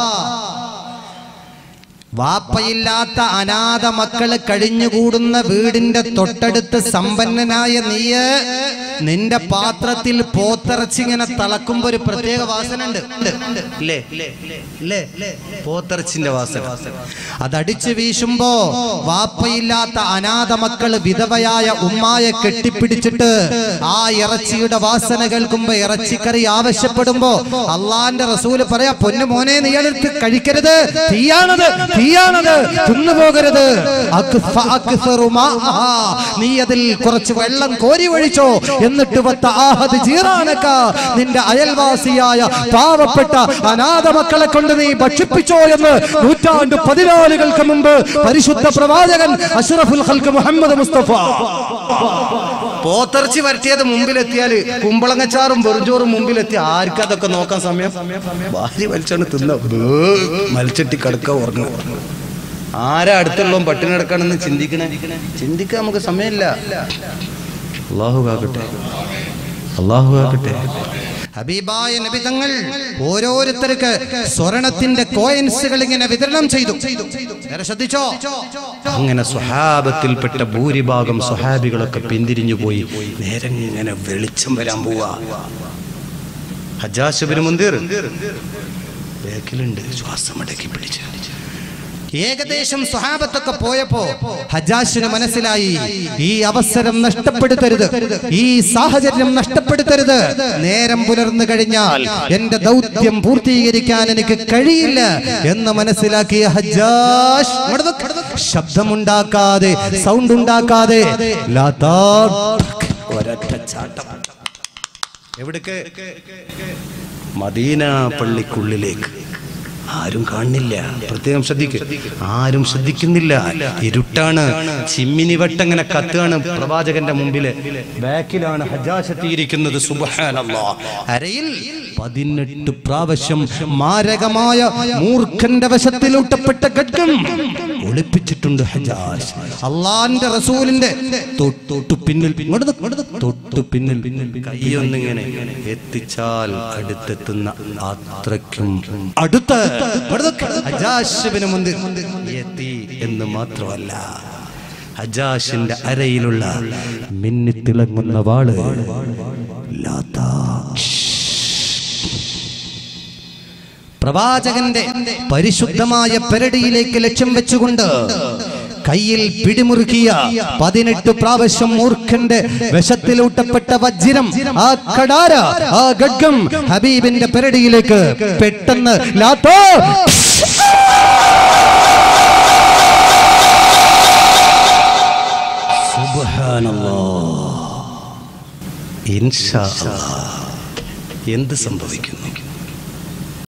വാപ്പയില്ലാത്ത അനാഥ മക്കള് കഴിഞ്ഞുകൂടുന്ന വീടിന്റെ തൊട്ടടുത്ത് സമ്പന്നനായ നീയ് നിന്റെ പാത്രത്തിൽ പോത്തിറച്ചിങ്ങനെ തിളക്കുമ്പോ ഒരു പ്രത്യേക വാസന ഉണ്ട് ഇല്ലേ ഇല്ലേ പോത്തിറച്ചിന്റെ വാസന അതടിച്ചു വീശുമ്പോ വാപ്പയില്ലാത്ത അനാഥ മക്കള് വിധവയായ ഉമ്മായെ കെട്ടിപ്പിടിച്ചിട്ട് ആ ഇറച്ചിയുടെ വാസന കേൾക്കുമ്പോ ഇറച്ചിക്കറി ആവശ്യപ്പെടുമ്പോ അള്ളാന്റെ റസൂല് പറയാ പൊന്നു മോനെ നീ എടുത്ത് കഴിക്കരുത് തീയാണത് തീയാണത് തിന്നുപോകരുത് അക്ഫ അക്ഫറു മാഅഹാ. നീ അതിൽ കുറച്ച് വെള്ളം കോരി ഒഴിച്ചോ എന്നിട്ട് വത്ത ആഹത് ജീറാനക്ക നിന്റെ അയൽവാസിയായ പാവപ്പെട്ട അനാഥ മക്കളെ കൊണ്ട് നീ ഭക്ഷിപ്പിച്ചോ എന്ന് നൂറ്റാണ്ട് പതിനാലുകൾക്ക് മുമ്പ് പരിശുദ്ധ പ്രവാചകൻ അഷ്റഫുൽ ഖൽക്ക് മുഹമ്മദ് മുസ്തഫ പോത്തിറച്ചി വരട്ടിയത് മുമ്പിലെത്തിയാല് കുമ്പളങ്ങച്ചാറും വെറുചോറും മുമ്പിലെത്തി ആർക്കും അതൊക്കെ നോക്കാൻ സമയം ഭാര്യ വലിച്ചാണ് തിന്ന മത്സട്ടി കിടക്ക ഉറങ്ങുക ആരാ അടുത്തുള്ളോ പട്ടിണി കിടക്കാണെന്ന് ചിന്തിക്കണേ ചിന്തിക്കാൻ നമുക്ക് സമയമില്ല അള്ളാഹു കാക്കട്ടെ അള്ളാഹു കാക്കട്ടെ ഹബീബായ നബി തങ്ങൾ ഓരോരുത്തർക്ക് സ്വർണത്തിന്റെ കോയിൻസുകൾ ഇങ്ങനെ വിതരണം ചെയ്തു നേരെ ശ്രദ്ധിച്ചോ അങ്ങനെ സ്വഹാബത്തിൽപ്പെട്ട ഭൂരിഭാഗം സ്വഹാബികളൊക്കെ പിന്തിരിഞ്ഞു പോയി നേരെ ഇങ്ങനെ വെളിച്ചം വരാൻ പോവാ ഹജാശബിന് മുന്തിർ ബേക്കിലുണ്ട് ശ്വാസം അടക്കി പിടിച്ച് ഏകദേശം സ്വഹാബത്തൊക്കെ പോയപ്പോ ഹജാഷിന് മനസ്സിലായി ഈ അവസരം നഷ്ടപ്പെടുത്തരുത് ഈ സാഹചര്യം നഷ്ടപ്പെടുത്തരുത് നേരം പുലർന്നു കഴിഞ്ഞാൽ എന്റെ ദൗത്യം പൂർത്തീകരിക്കാൻ എനിക്ക് കഴിയില്ല എന്ന് മനസ്സിലാക്കിയ ഹജാഷ് ഇങ്ങോട്ട് നോക്ക്. ശബ്ദമുണ്ടാക്കാതെ സൗണ്ട് ഉണ്ടാക്കാതെ ലാത്താ ഒരൊറ്റ ചാട്ടം എവിടേക്ക് മദീന പള്ളിക്കുള്ളിലേക്ക് ആരും കാണുന്നില്ല പ്രത്യേകം ശ്രദ്ധിക്കുക ആരും ശ്രദ്ധിക്കുന്നില്ല ഇരുട്ടാണ് ചിമ്മിനി വട്ടങ്ങനെ കത്തുകയാണ് പ്രവാചകന്റെ മുമ്പില് ബാക്കിലാണ് ഹജാശെത്തിയിരിക്കുന്നത് സുബഹാനല്ലാ അരയിൽ പതിനെട്ട് പ്രാവശ്യം മാരകമായ മൂർഖന്റെ വശത്തിലൂട്ടപ്പെട്ട ഖഡ്ഗം ഒളിപ്പിച്ചിട്ടുണ്ട് ഹജാസ് അള്ളാന്റെ റസൂലിന്റെ തൊട്ടു പിന്നിൽ ഇങ്ങോട്ട് നിക്ക്, ഇങ്ങോട്ട് നിക്ക്, തൊട്ടു പിന്നിൽ കൈയൊന്നിങ്ങനെ എത്തിച്ചാൽ അടുത്തെത്തുന്ന അത്രയ്ക്കും അടുത്ത് ഇങ്ങോട്ട് നിക്ക്. ഹജാശിബിന് മുന്നിൽ എത്തി എന്ന് മാത്രമല്ല ഹജാഷിന്റെ അരയിലുള്ള മിന്നിത്തിളങ്ങുന്ന വാള് ലാത്താ. പ്രവാചകന്റെ പരിശുദ്ധമായ പെരടിയിലേക്ക് ലക്ഷ്യം വെച്ചുകൊണ്ട് കയ്യിൽ പിടിമുറുക്കിയ പതിനെട്ട് പ്രാവശ്യം മൂർഖന്റെ വിഷത്തിലൂട്ടപ്പെട്ട വജ്രം ആ കടാര ആ ഗഡ്ഗം ഹബീബിന്റെ പെരടിയിലേക്ക് പെട്ടെന്ന് ലാത്തോ ഇൻഷാ അല്ലാ. എന്ത് സംഭവിക്കുന്നു